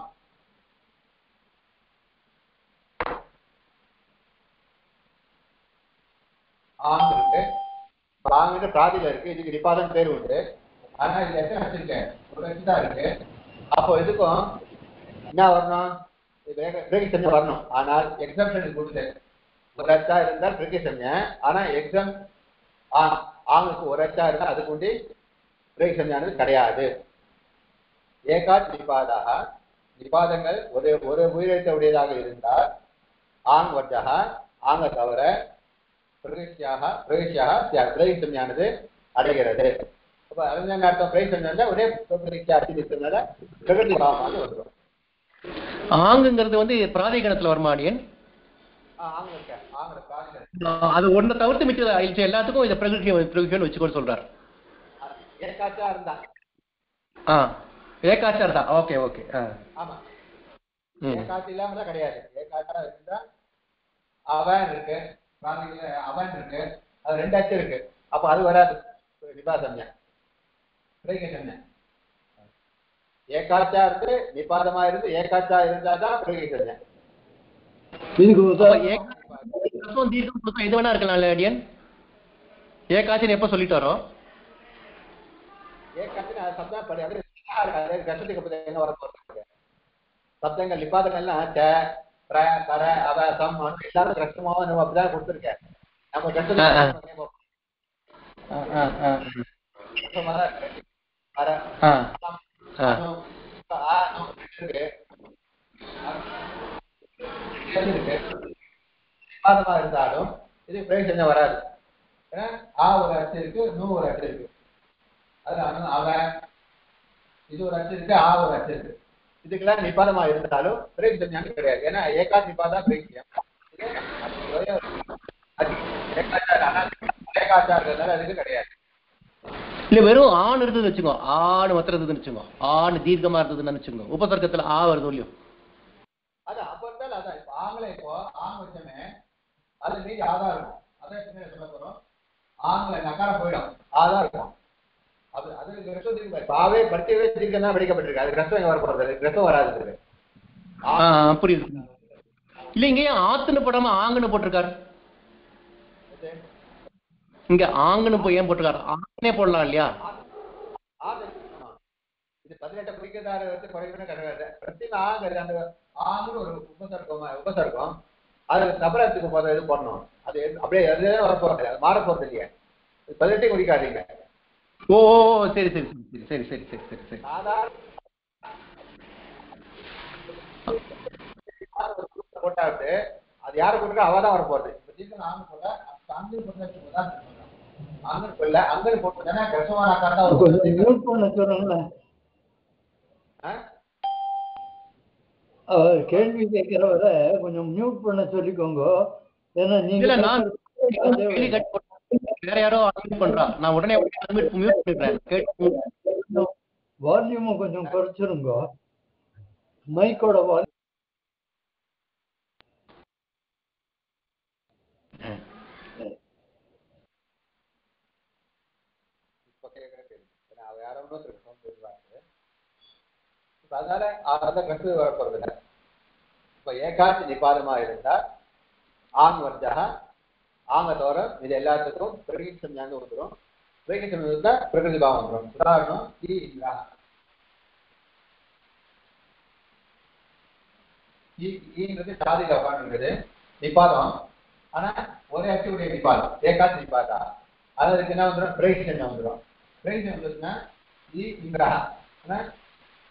ஆங் இருக்கு ஆங்கிற பிராதில இருக்கு இதுக்கு நிபாதம் பேர் உண்டு ஆனா இது எத்தனை வச்சிருக்கேன் ஒரு வச்சு தான் இருக்கு அப்போ இதுக்கும் என்ன வரணும் பிரேகிசம்யா வரணும் ஆனால் எக்ஸாம்ஷன் கொடுத்து ஒரு அச்சா இருந்தால் பிரேகிசம்யா ஆனா எக்ஸாம் ஆங்களுக்கு ஒரு அச்சா இருந்தால் அதுக்கு உண்டி பிரேகிசம்யானது கிடையாது ஏகாத் நிபாதாக நிபாதங்கள் ஒரு ஒரு உயிரெழுத்த உடையதாக இருந்தால் ஆங் வர்த்தகா ஆங்க தவிர பிரகிருஷ்யாக பிரகிருஷ்யாக பிரகிசம்யானது அடைகிறது அப்ப அறிஞர் அர்த்தம் பிரகிசம்யா ஒரே பிரகிருஷ்யா அச்சிருக்கிறதுனால பிரகிருதி பாவமாக வந்துடும் ஆங்குங்கிறது வந்து பிராதிகணத்துல வருமா அடியன் ஆங்க இருக்க ஆங்கிற காலில் அது ஒன்றை தவிர்த்து மிச்சம் ஆயிடுச்சு எல்லாத்துக்கும் இதை பிரகிருஷ்யம் பிரகிருஷ்யம்னு வச்சுக்கோன்னு சொல்றாரு ஏகாச்சா இருந்தா ஆ ஏகாச்சார் தான் ஓகே ஓகே ஆ ஆமா ம் ஏகாட்சி இல்லாம தான் கிடையாது ஏகாட்டா இருந்தா அவன் இருக்கு பிராந்தியில அவன் இருக்கு அது ரெண்டு அச்சு இருக்கு அப்ப அது வராது நிபாசம்யா பிரகிசம்யா ஏகாச்சா இருந்து நிபாதமா இருந்து ஏகாச்சா இருந்தாதான் பிரகிசம்யா இதுக்கு அப்ப உதாரணம் ஏக- ஹ்ரஸ்வம் தீர்க்கம் கொடுத்தா எது வேணா இருக்கலாம்ல அடியன் ஏகாச்சின்னு எப்போ சொல்லிட்டாரோ ஏகாச்சினா அது சப்தம் படி அது இருக்காது கஷ்டத்துக்கு அப்புறம் என்ன வர போறது சப்தங்கள் நிபாதங்கள்லாம் ச பிர கர அவ சம் அனு எல்லாரும் கஷ்டமாவும் நம்ம அப்படிதான் கொடுத்துருக்கேன் நம்ம ஆ, ஆ. கஷ்டத்துக்கு ஆ ஆ ஆ கஷ்டமா தான் இருக்கு கர ஆ சம் ஆ அனு ஆ, அனு இருக்கு அது இருக்கு நிபாதமா இருந்தாலும் இது பிரயோஜனம் வராது ஏன்னா ஆ ஒரு அச்சு இருக்கு நூ ஒரு அச்சு இருக்கு அது அனு அவன் இது ஒரு அச்சு இருக்கு ஆ ஒரு அச்சு இருக்கு இதுக்கெல்லாம் நிபாதமா இருந்தாலும் பிரயோஜனம் ஞானம் கிடையாது ஏன்னா ஏகா நிபாதா பிரயோஜனம் இது ஒரே ஒரு அச்சு. ஏகாச்சார ஆனால் ஏகாச்சாரங்கிறதுனால அதுக்கு கிடையாது இல்ல வெறும் ஆண் இருந்ததுன்னு வச்சுக்கோ ஆண் மாத்திரம் இருந்ததுன்னு வச்சுக்கோ ஆண் தீர்க்கமா இருந்ததுன்னு வச்சுக்கோ உபசர்க்கத்துல ஆ வருது இல்லையோ அதான் அப்ப இருந்தாலும் அதான் இப்போ ஆங்கில இப்போ ஆங் வச்சோமே அது மீதி ஆதா இருக்கும் அதான் பின்னாடி சொல்ல போறோம் ஆங்கில நக்கார போயிடும் ஆதா இருக்கும் அது அது கிரஸ்டம் திரும்ப பாவே படிக்கவே தீர்க்கம் தான் படிக்கப்பட்டிருக்கு அது கிரஸ்டம் வர போறது கிரஸ்டம் வராது இதுக்கு. ஆ ஆ, புரியுது இல்ல இங்க ஏன் ஆத்துன்னு போடாம ஆங்குன்னு போட்டிருக்காரு இங்க ஆங்குன்னு போய் ஏன் போட்டிருக்காரு ஆங்கனே போடலாம் இல்லையா ஆது ஆமா. இது பதினெட்டு குறிக்கதார வச்சு குறைக்கணும் கிடையாது பிரத்தின ஆங்கிறது அந்த ஆங்குன்னு ஒரு உபசர்க்கம் உபசர்க்கம் அது நபரத்துக்கு போற இது பண்ணணும் அது எது- அப்படியே அதுவே வர போறது அது மாற போறது இல்லையா இது பதினெட்டையும் குறிக்காதீங்க ஓ ஓ, ஓ, சரி சரி சரி சரி சரி சரி சரி சரி சாதாரண போட்டாட்டு அது யாரு கொடுக்க அவ தான் வர போறது இப்ப தீர்க்கம் ஆங்கு போல அங்கே போட்டு அங்கே போடல அங்கே போட்டுனா கஷ்டமான ஆக்காரம் தான் வரும். கொஞ்சம் மியூட் பண்ண சொல்லுங்கள ஆ? அவர் கேள்வி கேட்கிறவரை கொஞ்சம் மியூட் பண்ண சொல்லிக்கோங்க ஏன்னா நீங்க இல்ல நான் பேசுறது அதே கேள்வி கட் போட்டேன். வேற யாரோ அட்மிட் பண்றா நான் உடனே அட்மிட் மியூட் பண்ணிடுறேன் கேட்டு வால்யூமை கொஞ்சம் குறைச்சிருங்க மைக்கோட வால்யூம் இப்ப கேட்கிற கேள்வி ஏன்னா அவ யாரோ இன்னொருத்தருக்கு phone பேசுவாங்க இப்ப அதனால அந்த கஷ்டம் வர போறது இல்லை இப்ப ஏகாட்சி நிபாதமா இருந்தா ஆங் வர்ஜா ஆங்க தவிர இது எல்லாத்துக்கும் பிரகிருதி சம்யாங்க வந்துடும் பிரகிருதி சம்யம் இருந்தா பிரகிருதி பாவம் வந்துடும் உதாரணம் ஈ இந்திரா ஈ ஈங்கிறது சாதி கபான்றது நிபாதம் ஆனா ஒரே அச்சுடைய நிபாதம் ஏகாட்சி நிபாதா அது அதுக்கு என்ன வந்துடும் பிரகிருதி சம்யம் வந்துடும் பிரகிருதி வந்துச்சுன்னா ஈ இந்திரா ஆனா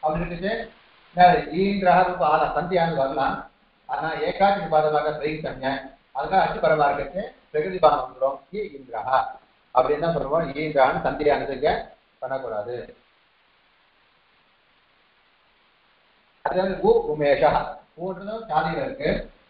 அப்படி இருந்துச்சு நான் ஈன்றா ரூப ஆளா சந்தியான்னு வரலாம் ஆனா ஏகாட்சி பாதமாக பிரகித்தங்க அதுக்காக அச்சு பரமா இருக்கிறது பிரகிருதி பாதம் வந்துடும் ஈ இந்திரஹா அப்படி என்ன பண்ணுவோம் ஈன்றான்னு சந்தியானதுங்க பண்ணக்கூடாது அது வந்து ஊ உமேஷா ஊன்றதும் சாதியில இருக்கு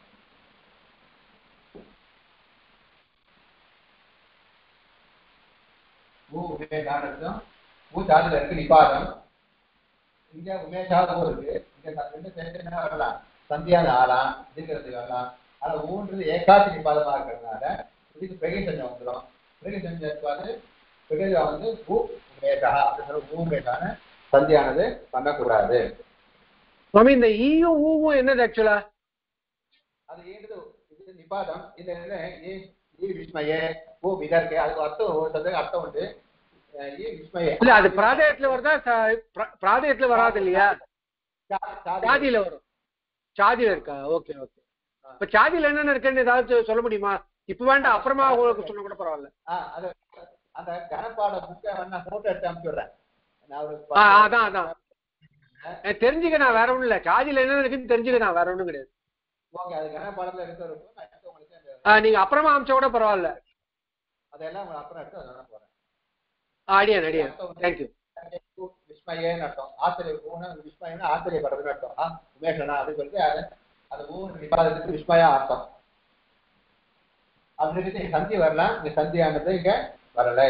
ஊ உமேஷான்னு இருக்கும் ஊ சாதியில இருக்கு நிபாதம் இங்க உமேஷாவும் இருக்கு இங்க ச- ரெண்டு சேர்த்து என்ன வரலாம் சந்தியான ஆலாம் இதுங்கிறது வரலாம் ஆனா ஊன்றது ஏகாட்சி நிபாதமா இருக்கிறதுனால இதுக்கு பிரகி செஞ்சம் வந்துடும் பிரகி செஞ்சம் வந்து பிரகதி வந்து ஊ உமேஷா அப்படிங்கிற ஊ உமேஷான்னு சந்தியானது பண்ணக்கூடாது சுவாமி இந்த ஈயும் ஊவும் என்னது ஆக்சுவலா அது ஏன்றது இது நிபாதம் இது என்ன ஏ ஏ விஸ்மயே ஓ விதர்க்கே அதுக்கு அர்த்தம் ஒரு சந்தேகம் அர்த்தம் உண்டு அஹ் ஏ விஸ்மயே இல்ல அது பிராதயத்துல வருதா ச- பிர- பிராதயத்துல வராது இல்லையா சா- சாதி- சாதியில வரும் சாதியில இருக்கா ஓகே ஓகே இப்ப சாதியில என்னென்ன இருக்குன்னு ஏதாவது சொல்ல முடியுமா இப்ப வேண்டாம் அப்புறமா உங்களுக்கு சொன்னா கூட பரவாயில்ல ஆ, அது அந்த கனப்பாட புக்கை வேணா போட்டோ எடுத்து அனுப்பிச்சுடுறேன் நான் ஒரு ஆ, அதான் அதான் எனக்கு தெரிஞ்சுக்க நான் வேற ஒண்ணும் இல்ல சாதியில என்ன இருக்குன்னு தெரிஞ்சுக்க நான் வேற ஒண்ணும் கிடையாது ஓகே அது கனப்பாடத்துல இருக்கிறப்போ நான் எடுத்து உங்களுக்கு அந்த ஆ, நீங்க அப்புறமா அமிச்சா கூட பரவாயில்ல அதெல்லாம் உங்களுக்கு அப்புறம் எடுத்து அதை போறேன் அடியான் அடியான் தேங்க்யூ விஸ்மயேன்னு அர்த்தம் ஆச்சரிய ஊன விஸ்மயம்னா ஆச்சரியப்படுறதுன்னு அர்த்தம் ஆ, உமேஷனா அது சொல்லிட்டு அது அது ஊ நிபாதத்துக்கு விஸ்மயா அர்த்தம் அப்படி இருக்கு இங்க சந்தி வரலாம் இங்க சந்தியானது இங்க வரலை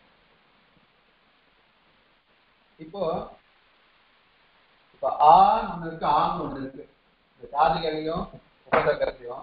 இப்போ இப்போ ஆண் ஒண்ணு இருக்கு ஆண் ஒண்ணு இருக்கு இந்த ஜாதிகளையும் உபசர்க்கத்தையும்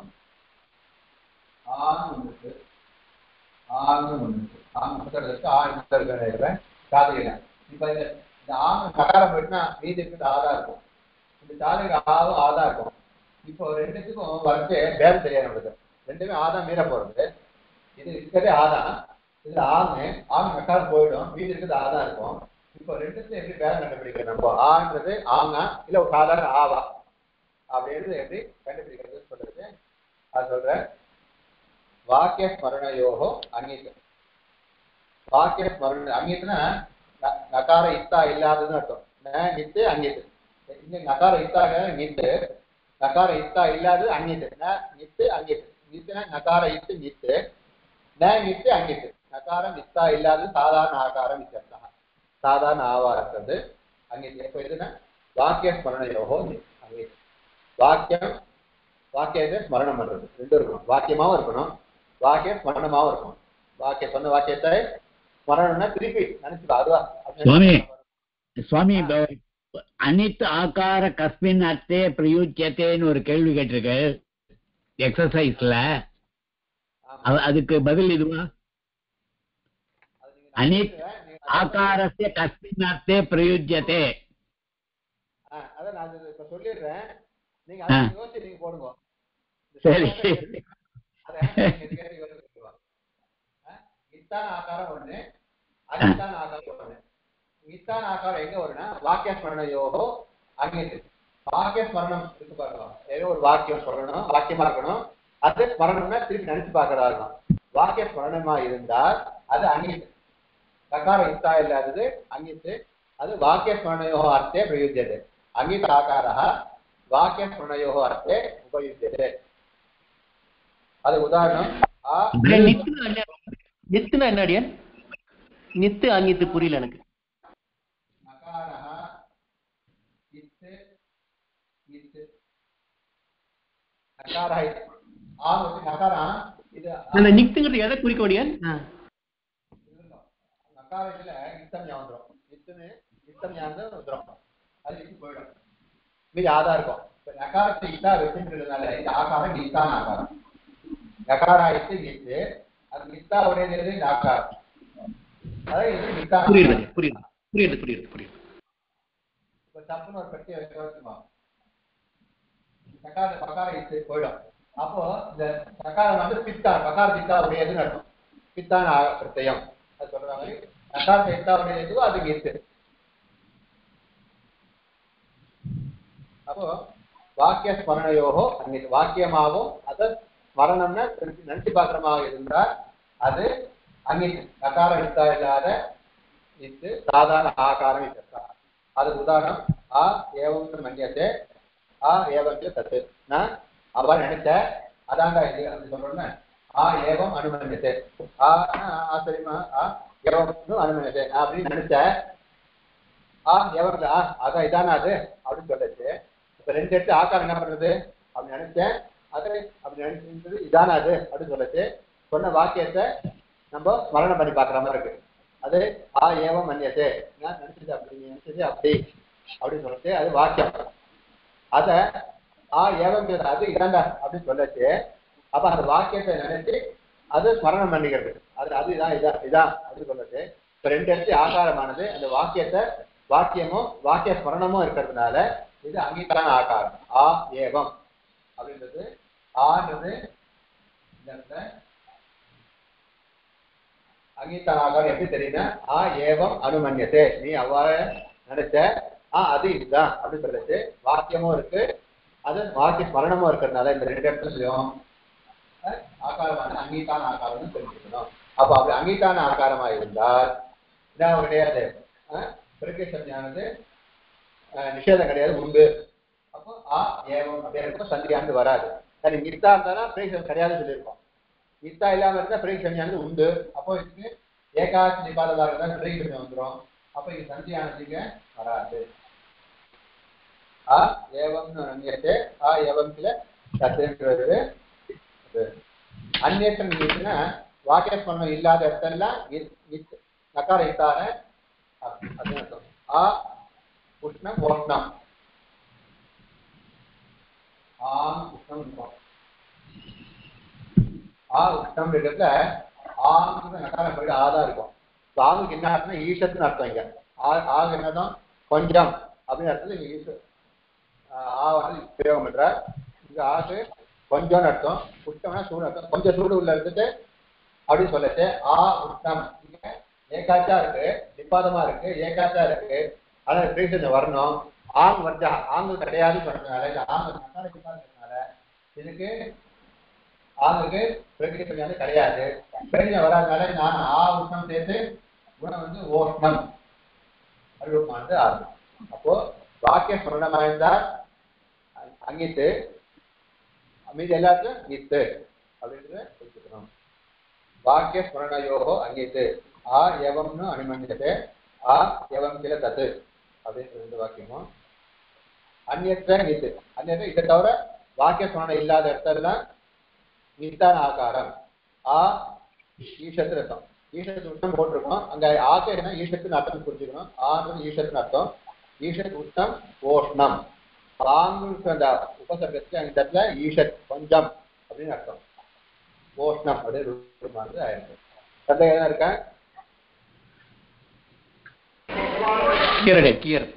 ஆண் ஒண்ணு இருக்கு ஆண் ஒண்ணு இருக்கு ஆண் உபசர்க்கம் இருக்கு ஆண் உபசர்க்கம் இருக்கிற ஜாதிகளை இப்ப இந்த இந்த ஆண் நகாரம் போயிட்டுனா மீதி இருக்கிறது ஆதா இருக்கும் இந்த ஜாதிகள் ஆவும் ஆதா இருக்கும் இப்போ ரெண்டுத்துக்கும் வரது பேர் தெரியாது நம்மளுக்கு ரெண்டுமே ஆதா மீற போறது இது இருக்கிறதே ஆதா இதுல ஆணு ஆண் நகாரம் போயிடும் மீதி இருக்கிறது ஆதா இருக்கும் இப்போ ரெண்டுத்துல எப்படி பேரம் கண்டுபிடிக்கிறது நம்ம ஆன்றது ஆங்கா இல்ல ஒரு சாதாரண ஆவா அப்படின்றது எப்படி கண்டுபிடிக்கிறது சொல்றது அது சொல்றேன் வாக்கிய ஸ்மரணையோகோ அங்கீத் வாக்கிய ஸ்மரண அங்கீத்னா ந- நகார இத்தா இல்லாததுன்னு அர்த்தம் ந நித்து அங்கீத் இங்க நகார இத்தாக நித்து நகார இத்தா இல்லாதது அங்கீத் ந நித்து அங்கீத் நித்துனா நகார இத்து நித்து ந நித்து அங்கீத் நகாரம் இத்தா இல்லாதது சாதாரண ஆகாரம் இத்தர்த்தா சாதாரண ஆவா இருக்கிறது அங்கீத் எப்போ எதுனா வாக்கிய ஸ்மரணையோகோ அங்கீத் வாக்கியம் வாக்கியத்தை ஸ்மரணம் பண்றது ரெண்டும் இருக்கணும் வாக்கியமாவும் இருக்கணும் வாக்கிய ஸ்மரணமாவும் இருக்கணும் வாக்கிய சொன்ன வாக்கியத்தை ஸ்மரணம்னா திருப்பி நினைச்சுக்கோ அதுவா சுவாமி. சுவாமி இப்ப அனித் ஆகார கஸ்மின் அர்த்தே பிரயுஜ்யத்தேன்னு ஒரு கேள்வி கேட்டிருக்கு எக்ஸசைஸ்ல ஆமா. அதுக்கு பதில் இதுவா அது நீங்க அனித் நீங்க- ஆகாரஸ்ய கஸ்மின் அர்த்தே பிரயுஜ்யத்தே ஆ, அதான் நான் இது இப்ப சொல்லிடுறேன் நீங்க ஆ. அதை யோசிச்சு நீங்க போடுங்க சரி. அதை நீங்க இதுக்கு ஏத்த யோசிச்சுக்கோ. ஆ, இத்தான ஆகாரம் ஒண்ணு அனித்தான ஆகாரம் ஒண்ணு இத்தான ஆகாரம் எங்க வரும்னா வாக்கிய ஸ்மரணையோகோ அங்கேத்து வாக்கிய ஸ்மரணம் இருக்கு பாருங்க ஏதோ ஒரு வாக்கியம் சொல்லணும் வாக்கியமா இருக்கணும் அது ஸ்மரணம்னா திருப்பி நினைச்சு பார்க்கறதா இருக்கணும் வாக்கிய ஸ்மரணமா இருந்தால் அது அங்கீத்து சகாரம் இத்தா இல்லாதது அங்கித்து அது வாக்கியஸ்மरणयोः अर्थे प्रयुज्यते अङ्गित आकारः वाक्यस्मरणयोः अर्थे उपयुज्यते அது உதாரணம் ஆ அடியன் நித்துனா என்ன நித்துனா என்ன அடியன் நித்து அங்கித்து புரியல எனக்கு நகாரः இத்து இத்து நகாரः இத்து. ஆ வந்து நகாரம் இது அந்த நித்துங்கிறது எதை குறிக்கும் அடியன் நகாரத்துல இத்தம் ஞாபகம் வந்துரும் இத்துன்னு இத்தம் ஞாபகம் வந்துரும் அது இட்டு போயிடும் மீதி ஆதா இருக்கும் இப்ப நகாரத்தை இத்தா வச்சுன்றதுனால இந்த ஆகாரம் இத்தான ஆகாரம் நகாரா இத்து இத்து அது இத்தா உடையது இந்த ஆகாரம் அதாவது இது இத்தான புரியுது ஆகாரம். அடியன், புரியுது புரியுது புரியுது புரியுது இப்ப தப்புன்னு ஒரு பெட்டியை வைக்க வச்சுக்கோ சகார பகார இத்து போயிடும் அப்போ இந்த சகாரம் வந்து பித்தா பகார பித்தா உடையதுன்னு அர்த்தம் பித்தான ஆ- பிரத்யம் அது சொல்ற மாதிரி சகார பித்தா உடையது அது இத்து அப்போ வாக்கிய ஸ்மரணையோகோ அங்கே வாக்கியமாகவும் அதை ஸ்மரணம்னா திருப்பி நினைச்சு பாத்திரமாக இருந்தால் அது அங்கே நகாரம் இத்தா இல்லாத இத்து சாதாரண ஆகாரம் இத்தா அதுக்கு உதாரணம் ஆ ஏவம்னு மன்னியத்தை ஆ ஏவம் தத்து நான் அவ நினைச்ச அதான்டா இது அப்படி சொல்றோம்னா ஆ ஏவம் அனுமன்யத்தை ஆ ஆ சரிம்மா ஆ ஏவம் அனுமன்யத்தை அப்படின்னு நினைச்ச ஆ எவருக்கு ஆ அதான் இதானா அது அப்படின்னு சொல்லிச்சு இப்ப ரெண்டு எடுத்து ஆக்காரம் என்ன பண்றது அப்படின்னு நினைச்சேன் அது அப்படி நினைச்சது இதானா அது அப்படின்னு சொல்லிச்சு சொன்ன வாக்கியத்தை நம்ம ஸ்மரணம் பண்ணி பார்க்குற மாதிரி இருக்கு அது ஆ ஏவம் மன்னியத்தே நான் நினைச்சது அப்படி நீ நினைச்சது அப்படி அப்படின்னு சொல்லிட்டு அது வாக்கியம் அத ஆ ஏவம் அது இதாண்டா அப்படின்னு சொல்லச்சு அப்ப அந்த வாக்கியத்தை நினைச்சு அது ஸ்மரணம் பண்ணிக்கிறது அது அது இதான் இதான் இதான் அப்படின்னு சொல்லிட்டு இப்ப ரெண்டு இடத்து ஆகாரமானது அந்த வாக்கியத்தை வாக்கியமும் வாக்கிய ஸ்மரணமும் இருக்கிறதுனால இது அங்கீகார ஆகாரம் ஆ ஏவம் அப்படின்றது ஆன்றது இந்த இடத்துல அங்கீகார ஆகாரம் எப்படி தெரியுதுன்னா ஆ ஏவம் அனுமன்யத்தே நீ அவ்வாறு நினைச்ச ஆ அது இதுதான் அப்படின்னு சொல்லிச்சு வாக்கியமும் இருக்கு அது வாக்கிய ஸ்மரணமும் இருக்கிறதுனால இந்த ரெண்டு இடத்துலயும் அஹ், ஆகாரமான அங்கீகார ஆகாரம்னு தெரிஞ்சுக்கணும் அப்ப அப்படி அங்கீகார ஆகாரமா இருந்தால் என்ன கிடையாது பிரகேசன்யானது நிஷேதம் கிடையாது உண்டு அப்போ ஆ ஏவம் அப்படின்னு இருக்கும் சந்தியானது வராது சரி மித்தா இருந்தாலும் பிரேஷன் கிடையாதுன்னு சொல்லியிருக்கோம் மித்தா இல்லாம இருந்தா பிரேஷன்யானது உண்டு அப்போ இதுக்கு ஏகாசி நிபாதமாக இருந்தால் பிரேஷன் வந்துடும் அப்போ இது சந்தியானதுக்கு வராது ஆ ஏவம்னு அந்நியத்தை ஆ ஏவம் சில சத்துன்றது அந்நியத்தம் இருந்துச்சுன்னா வாக்கியஸ்மரணம் இல்லாத இடத்தெல்லாம் இத்- இத்- நகார இத்தார அப்~ அப்படின்னு அர்த்தம். ஆ உஷ்ணம் ஓஷ்ணம் ஆம் உஷ்ணம் இருக்கும் ஆ உஷ்ணம் இருக்கிறதுல ஆங்குற நகாரம் போயிட்டு ஆதான் இருக்கும் So, ஆங்குக்கு என்ன அர்த்தம் ஈஷத்துன்னு அர்த்தம் இங்க ஆ ஆகு என்னதான் கொஞ்சம் அப்படின்னு அர்த்தம் இங்க ஈஷ ஆ வந்து பிரயோகம் பண்ற இங்க ஆகு கொஞ்சம்னு அர்த்தம் உஷ்ணம்னா சூடு அர்த்தம் கொஞ்சம் சூடு உள்ள இருந்துட்டு அப்படின்னு சொல்லச்சு ஆ உஷ்ணம் இங்க ஏகாச்சா இருக்கு நிப்பாதமா இருக்கு ஏகாச்சா இருக்கு ஆனா பிரீசன் வரணும் ஆங் வர்ஜா ஆங்கு கிடையாதுன்னு சொன்னதுனால இந்த ஆங்கு நக்கார நிப்பாதத்தினால இதுக்கு ஆங்குக்கு பிரகிருதி வந்து கிடையாது பிரகிருதி வராதனால நான் ஆ உஷ்ணம் சேர்த்து குணம் வந்து ஓஷ்ணம் அறிவுமானது ஆகும் அப்போ வாக்கிய ஸ்மரணமா இருந்தால் அ- அங்கிட்டு மீதி எல்லாத்துலயும் நித்து அப்படின்றத வச்சுக்கணும் வாக்கிய ஸ்மரணயோகோ அங்கிட்டு ஆ எவம்னு அனுமன்யத்தை ஆ எவம் கில தத்து அப்படின்ற ரெண்டு வாக்கியமும் அந்நியற்ற நித்து அந்நியற்ற இதை தவிர வாக்கிய ஸ்மரணம் இல்லாத இடத்துல நித்தான ஆகாரம் ஆ ஈஷத்து ரத்தம் ஈஷத்து உஷ்ணம் போட்டிருக்கோம் அங்க ஆக்கு என்ன ஈஷத்துன்னு அர்த்தம் புரிஞ்சுக்கணும் ஆன்றது ஈஷத்துன்னு அர்த்தம் ஈஷத் உஷ்ணம் ஓஷ்ணம் ஆங்களுக்கு அந்த உபசர்க்கத்துக்கு அந்த இடத்துல ஈஷத் கொஞ்சம் அப்படின்னு அர்த்தம் ஓஷ்ணம் அப்படின்னு ரூபமானது ஆயிருக்கு சந்தேகம் எதுனா இருக்கா கியர் கியர்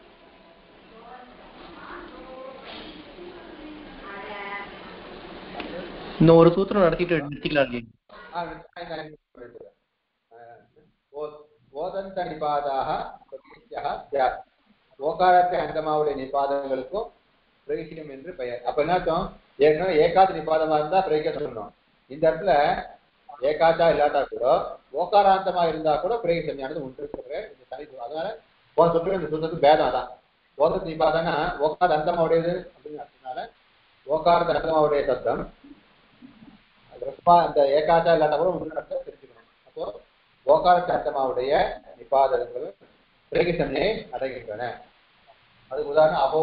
இன்னும் ஒரு சூத்திரம் நடத்திட்டு நிறுத்திக்கலாம் இல்லையா? ஆ, நான் நான் சொல்லிடுறேன். ஆ, ஓ- ஓதந்த நிபாதாக பிரதிஷ்யா ஸ்யாத். ஓகாரத்தை அந்தமாவுடைய நிபாதங்களுக்கும் பிரகிசியம் என்று பெயர் அப்ப என்ன அர்த்தம் ஏற்கனவே ஏகாத நிபாதமா இருந்தா பிரகிக்க சொல்லணும் இந்த இடத்துல ஏகாச்சா இல்லாட்டா கூட ஓகாராந்தமா இருந்தா கூட பிரகிசமியானது உண்டு சொல்ற இந்த தனித்து அதனால போன சொல்ற இந்த சொல்றது பேதம் தான் ஓத நிபாதனா ஓகார அந்தமாவுடையது அப்படின்னு அர்த்தத்தினால ஓகாரத அந்தமாவுடைய சப்தம் ரஸ்மா அந்த ஏகாச்சா இல்லாட்டா கூட உண்டு அர்த்தம் தெரிஞ்சுக்கணும் அப்போ ஓகார அர்த்தமாவுடைய நிபாதங்கள் பிரகிசம்யை அடைகின்றன அதுக்கு உதாரணம் அபோ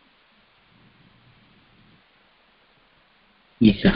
ஈசா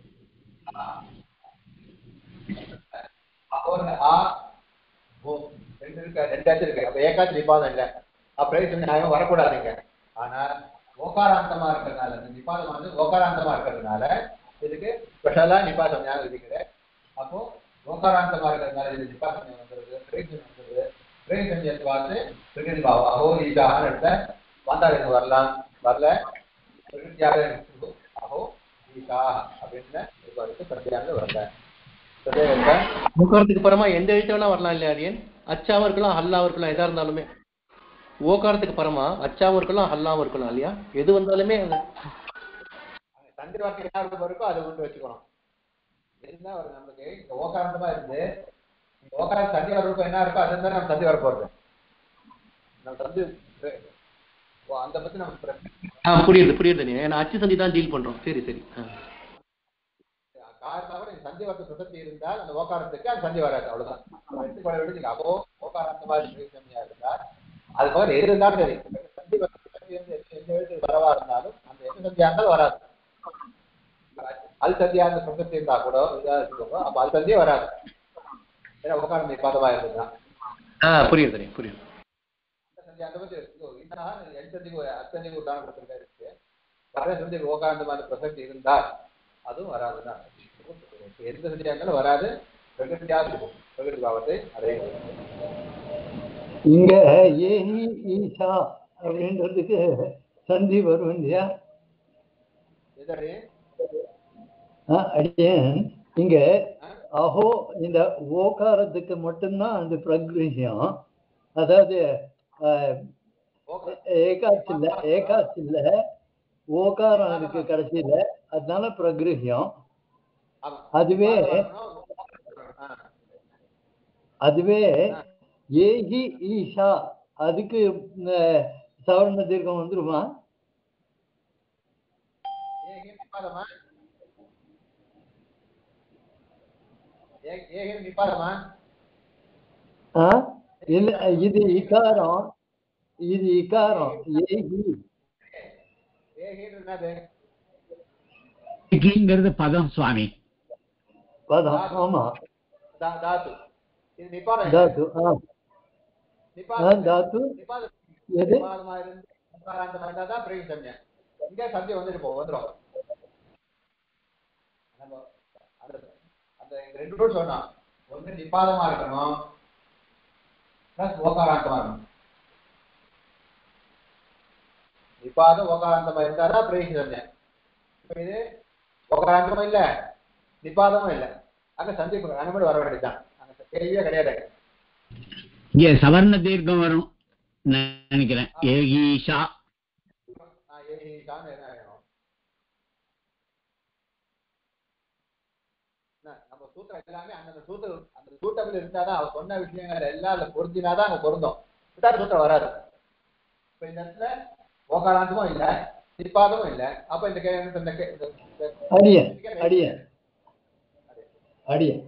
அப்போ இந்த ஆ ஓ ரெண்டு இருக்கு ரெண்டு இடத்துல இருக்கு அப்ப ஏகாட்சி நிபாதம் இல்ல அப்ப பிரகிசம் நியாயம் வரக்கூடாதுங்க ஆனா ஓகாராந்தமா இருக்கிறதுனால இந்த நிபாதம் வந்து ஓகாராந்தமா இருக்கிறதுனால இதுக்கு ஸ்பெஷலா நிபாதம் ஞானம் விதிக்கிறேன் அப்போ ஓகாராந்தமா இருக்கிறதுனால இது நிபாதம் வந்துருது பிரகிசம் வந்துருது பிரகிசம் பார்த்து பிரகிருதி பாவம் அஹோ ஈகான்னு எடுத்த வாந்தாவின் வரலாம் வரல பிரகிருத்தியாக இருக்குது. அஹோ ஈகா அப்படின்னு இருக்கு பிரத்தியாக வரல சந்தேகம் இருக்கா? ஓகாரத்துக்கு பரமா எந்த எழுத்து வேணா வரலாம் இல்லையா அடியன் அச்சாவும் இருக்கலாம் ஹல்லாவும் இருக்கலாம் எதா இருந்தாலுமே ஓகாரத்துக்கு பரமா அச்சாவும் இருக்கலாம் ஹல்லாவும் இருக்கலாம் இல்லையா எது வந்தாலுமே அந்த தந்திர வார்த்தை என்ன ரூபம் இருக்கோ அதை கொண்டு வச்சுக்கணும் இருந்தா ஒரு நம்மளுக்கு இந்த ஓகாரந்தமா இருந்து இந்த ஓகார சந்தி வர ரூபம் என்ன இருக்கோ அது இருந்தா நம்ம சந்தி வர போறது நம்ம சந்தி ஓ அந்த பத்தி நமக்கு பிரச்சனை ஆ புரியுது புரியுது நீ ஏன்னா அச்சு சந்தி தான் டீல் பண்றோம் சரி சரி ஆ. காரணம் கூட சந்தி வரத்து பிரசக்தி இருந்தால் அந்த ஓகாரத்துக்கு அது சந்தி வராது அவ்வளவுதான் நம்ம எடுத்துக்கொள்ள வேண்டியது அப்போ ஓகாரந்த மாதிரி பிரயோஜனமியா இருந்தால் அது போல எது இருந்தாலும் சரி சந்தி வரத்து பிரசக்தி வந்து எந்த எந்த எழுத்து வரவா இருந்தாலும் அந்த எந்த சந்தியா இருந்தாலும் வராது அல் சந்தியா இருந்த பிரசக்தி இருந்தா கூட இதா வச்சுக்கோங்க அப்ப அல் சந்தியே வராது ஏன்னா ஓகாரம் நிப்பாதமா இருந்ததுதான் ஆ புரியுது நீ புரியுது அந்த சந்தி அந்த மாதிரி இருக்கு இந்த என் சந்திக்கு அச்சந்திக்கு உதாரணம் கொடுத்துருக்காரு இருக்கு வர சந்திக்கு ஓகாரந்தமான பிரசக்தி இருந்தால் அதுவும் வராதுதான் இப்ப எந்த சந்தியா இருந்தாலும் வராது பிரகிருதியா இருக்கும் பிரகிருதி பாவத்தை அடையும் இங்க ஏஹி ஈஷா அப்படின்றதுக்கு சந்தி வரும் இல்லையா எதடி ஆ, அடியேன் இங்க அஹோ இந்த ஓகாரத்துக்கு மட்டும்தான் அந்த பிரகிருஹியம் அதாவது ஆஹ், ஓகே ஏகாச்சில்ல ஏகாச்சில்ல ஓகாரம் இருக்கு கடைசியில அதனால பிரகிருஹியம் ஆமா அதுவே ஆ, அதுவே ஏஹி ஈஷா அதுக்கு அஹ், சவர்ண தீர்க்கம் வந்துருமா ஏகே நிப்பாதமா ஏ- ஏகே நிப்பாதமா ஆ? இல்ல இது இகாரம் இது இகாரம் ஏஹி ஏகேன்னு என்னது ஏகிங்கிறது பதம் சுவாமி பதம் ஆமா தா- தாத்து இது நிப்பாதம் தாத்து ஆ ஆ, நிப்பாதம் தாத்து நிப்பாதம் எது நிப்பாதமா இருந்து நிப்பாதாந்தமா இருந்தா தான் பிரயோகம் சமயம் இங்க சந்தி வந்துட்டு போ வந்துடும் நம்ம அந்த அந்த இந்த ரெண்டு ரூல் சொன்னோம் ஒண்ணு நிப்பாதமா இருக்கணும் பிளஸ் ஓகாராந்தமா இருக்கணும் நிப்பாதம் ஓகாராந்தமா இருந்தாதான் பிரயோகம் சமயம் இப்ப இது ஓகாராந்தமும் இல்ல நிப்பாதமும் இல்ல அங்க சந்தி அங்க மட்டும் வர வேண்டியதுதான் அங்க கேள்வியே கிடையாது இங்க சவர்ண தீர்க்கம் வரும் நினைக்கிறேன் ஏகீஷா நான் ஏகான்னு என்ன வேணும் என்ன, நம்ம சூத்திரம் எல்லாமே அந்தந்த சூத்திரம் அந்த சூட்டபிள் இருந்தாதான் அவர் சொன்ன விஷயங்கள் எல்லாம் அதுல பொருந்தினாதான் அங்க பொருந்தும் விட்டாரு சூத்திரம் வராது இப்ப இந்த இடத்துல ஓகாராந்தமும் இல்ல நிப்பாதமும் இல்ல அப்ப இந்த கே- இந்த கே- இந்த- இந்த- அடியன் அடியன் அடியன்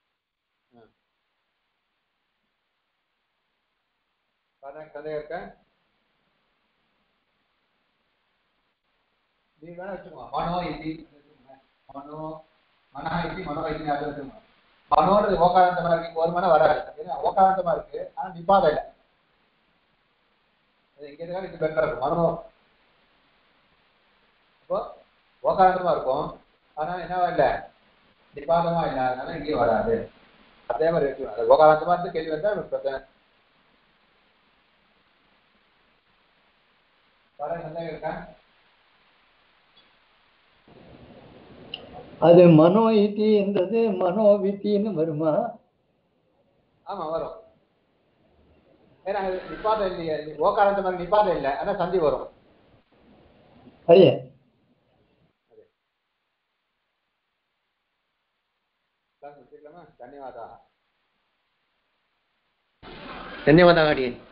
பாருங்க, சந்தேகம் இருக்கா நீ வேணா வச்சுக்கோ மனோ இதி மனோ மனா இதி மனோ இதி அது வச்சுக்கோ மனோன்றது ஓகாராந்தமா இருக்கு ஒரு மனம் வராது ஏன்னா ஓகாராந்தமா இருக்கு ஆனா நிப்பாத இல்ல அது இங்க இருக்கா இது பெட்டரா இருக்கும் மனோ அப்போ ஓகாராந்தமா இருக்கும் ஆனா என்னவா இல்ல நிப்பாதமா இல்ல அதனால இங்கேயும் வராது அதே மாதிரி இருக்கு அது ஓகாராந்தமா இருந்து கேள்வி வந்தா நமக்கு பிரச்சனை வர சந்தேகம் இருக்கா அது மனோ இத்தின்றது மனோவித்தின்னு வருமா ஆமா வரும் ஏன்னா அது நிப்பாதம் இல்லையே ஓகாரந்த மாதிரி நிப்பாதம் இல்லை ஆனா சந்தி வரும் அடியன் கிளாஸ் வச்சுக்கலாமா தன்யவாதா ಧನ್ಯವಾದ ಅಡಿಯನ್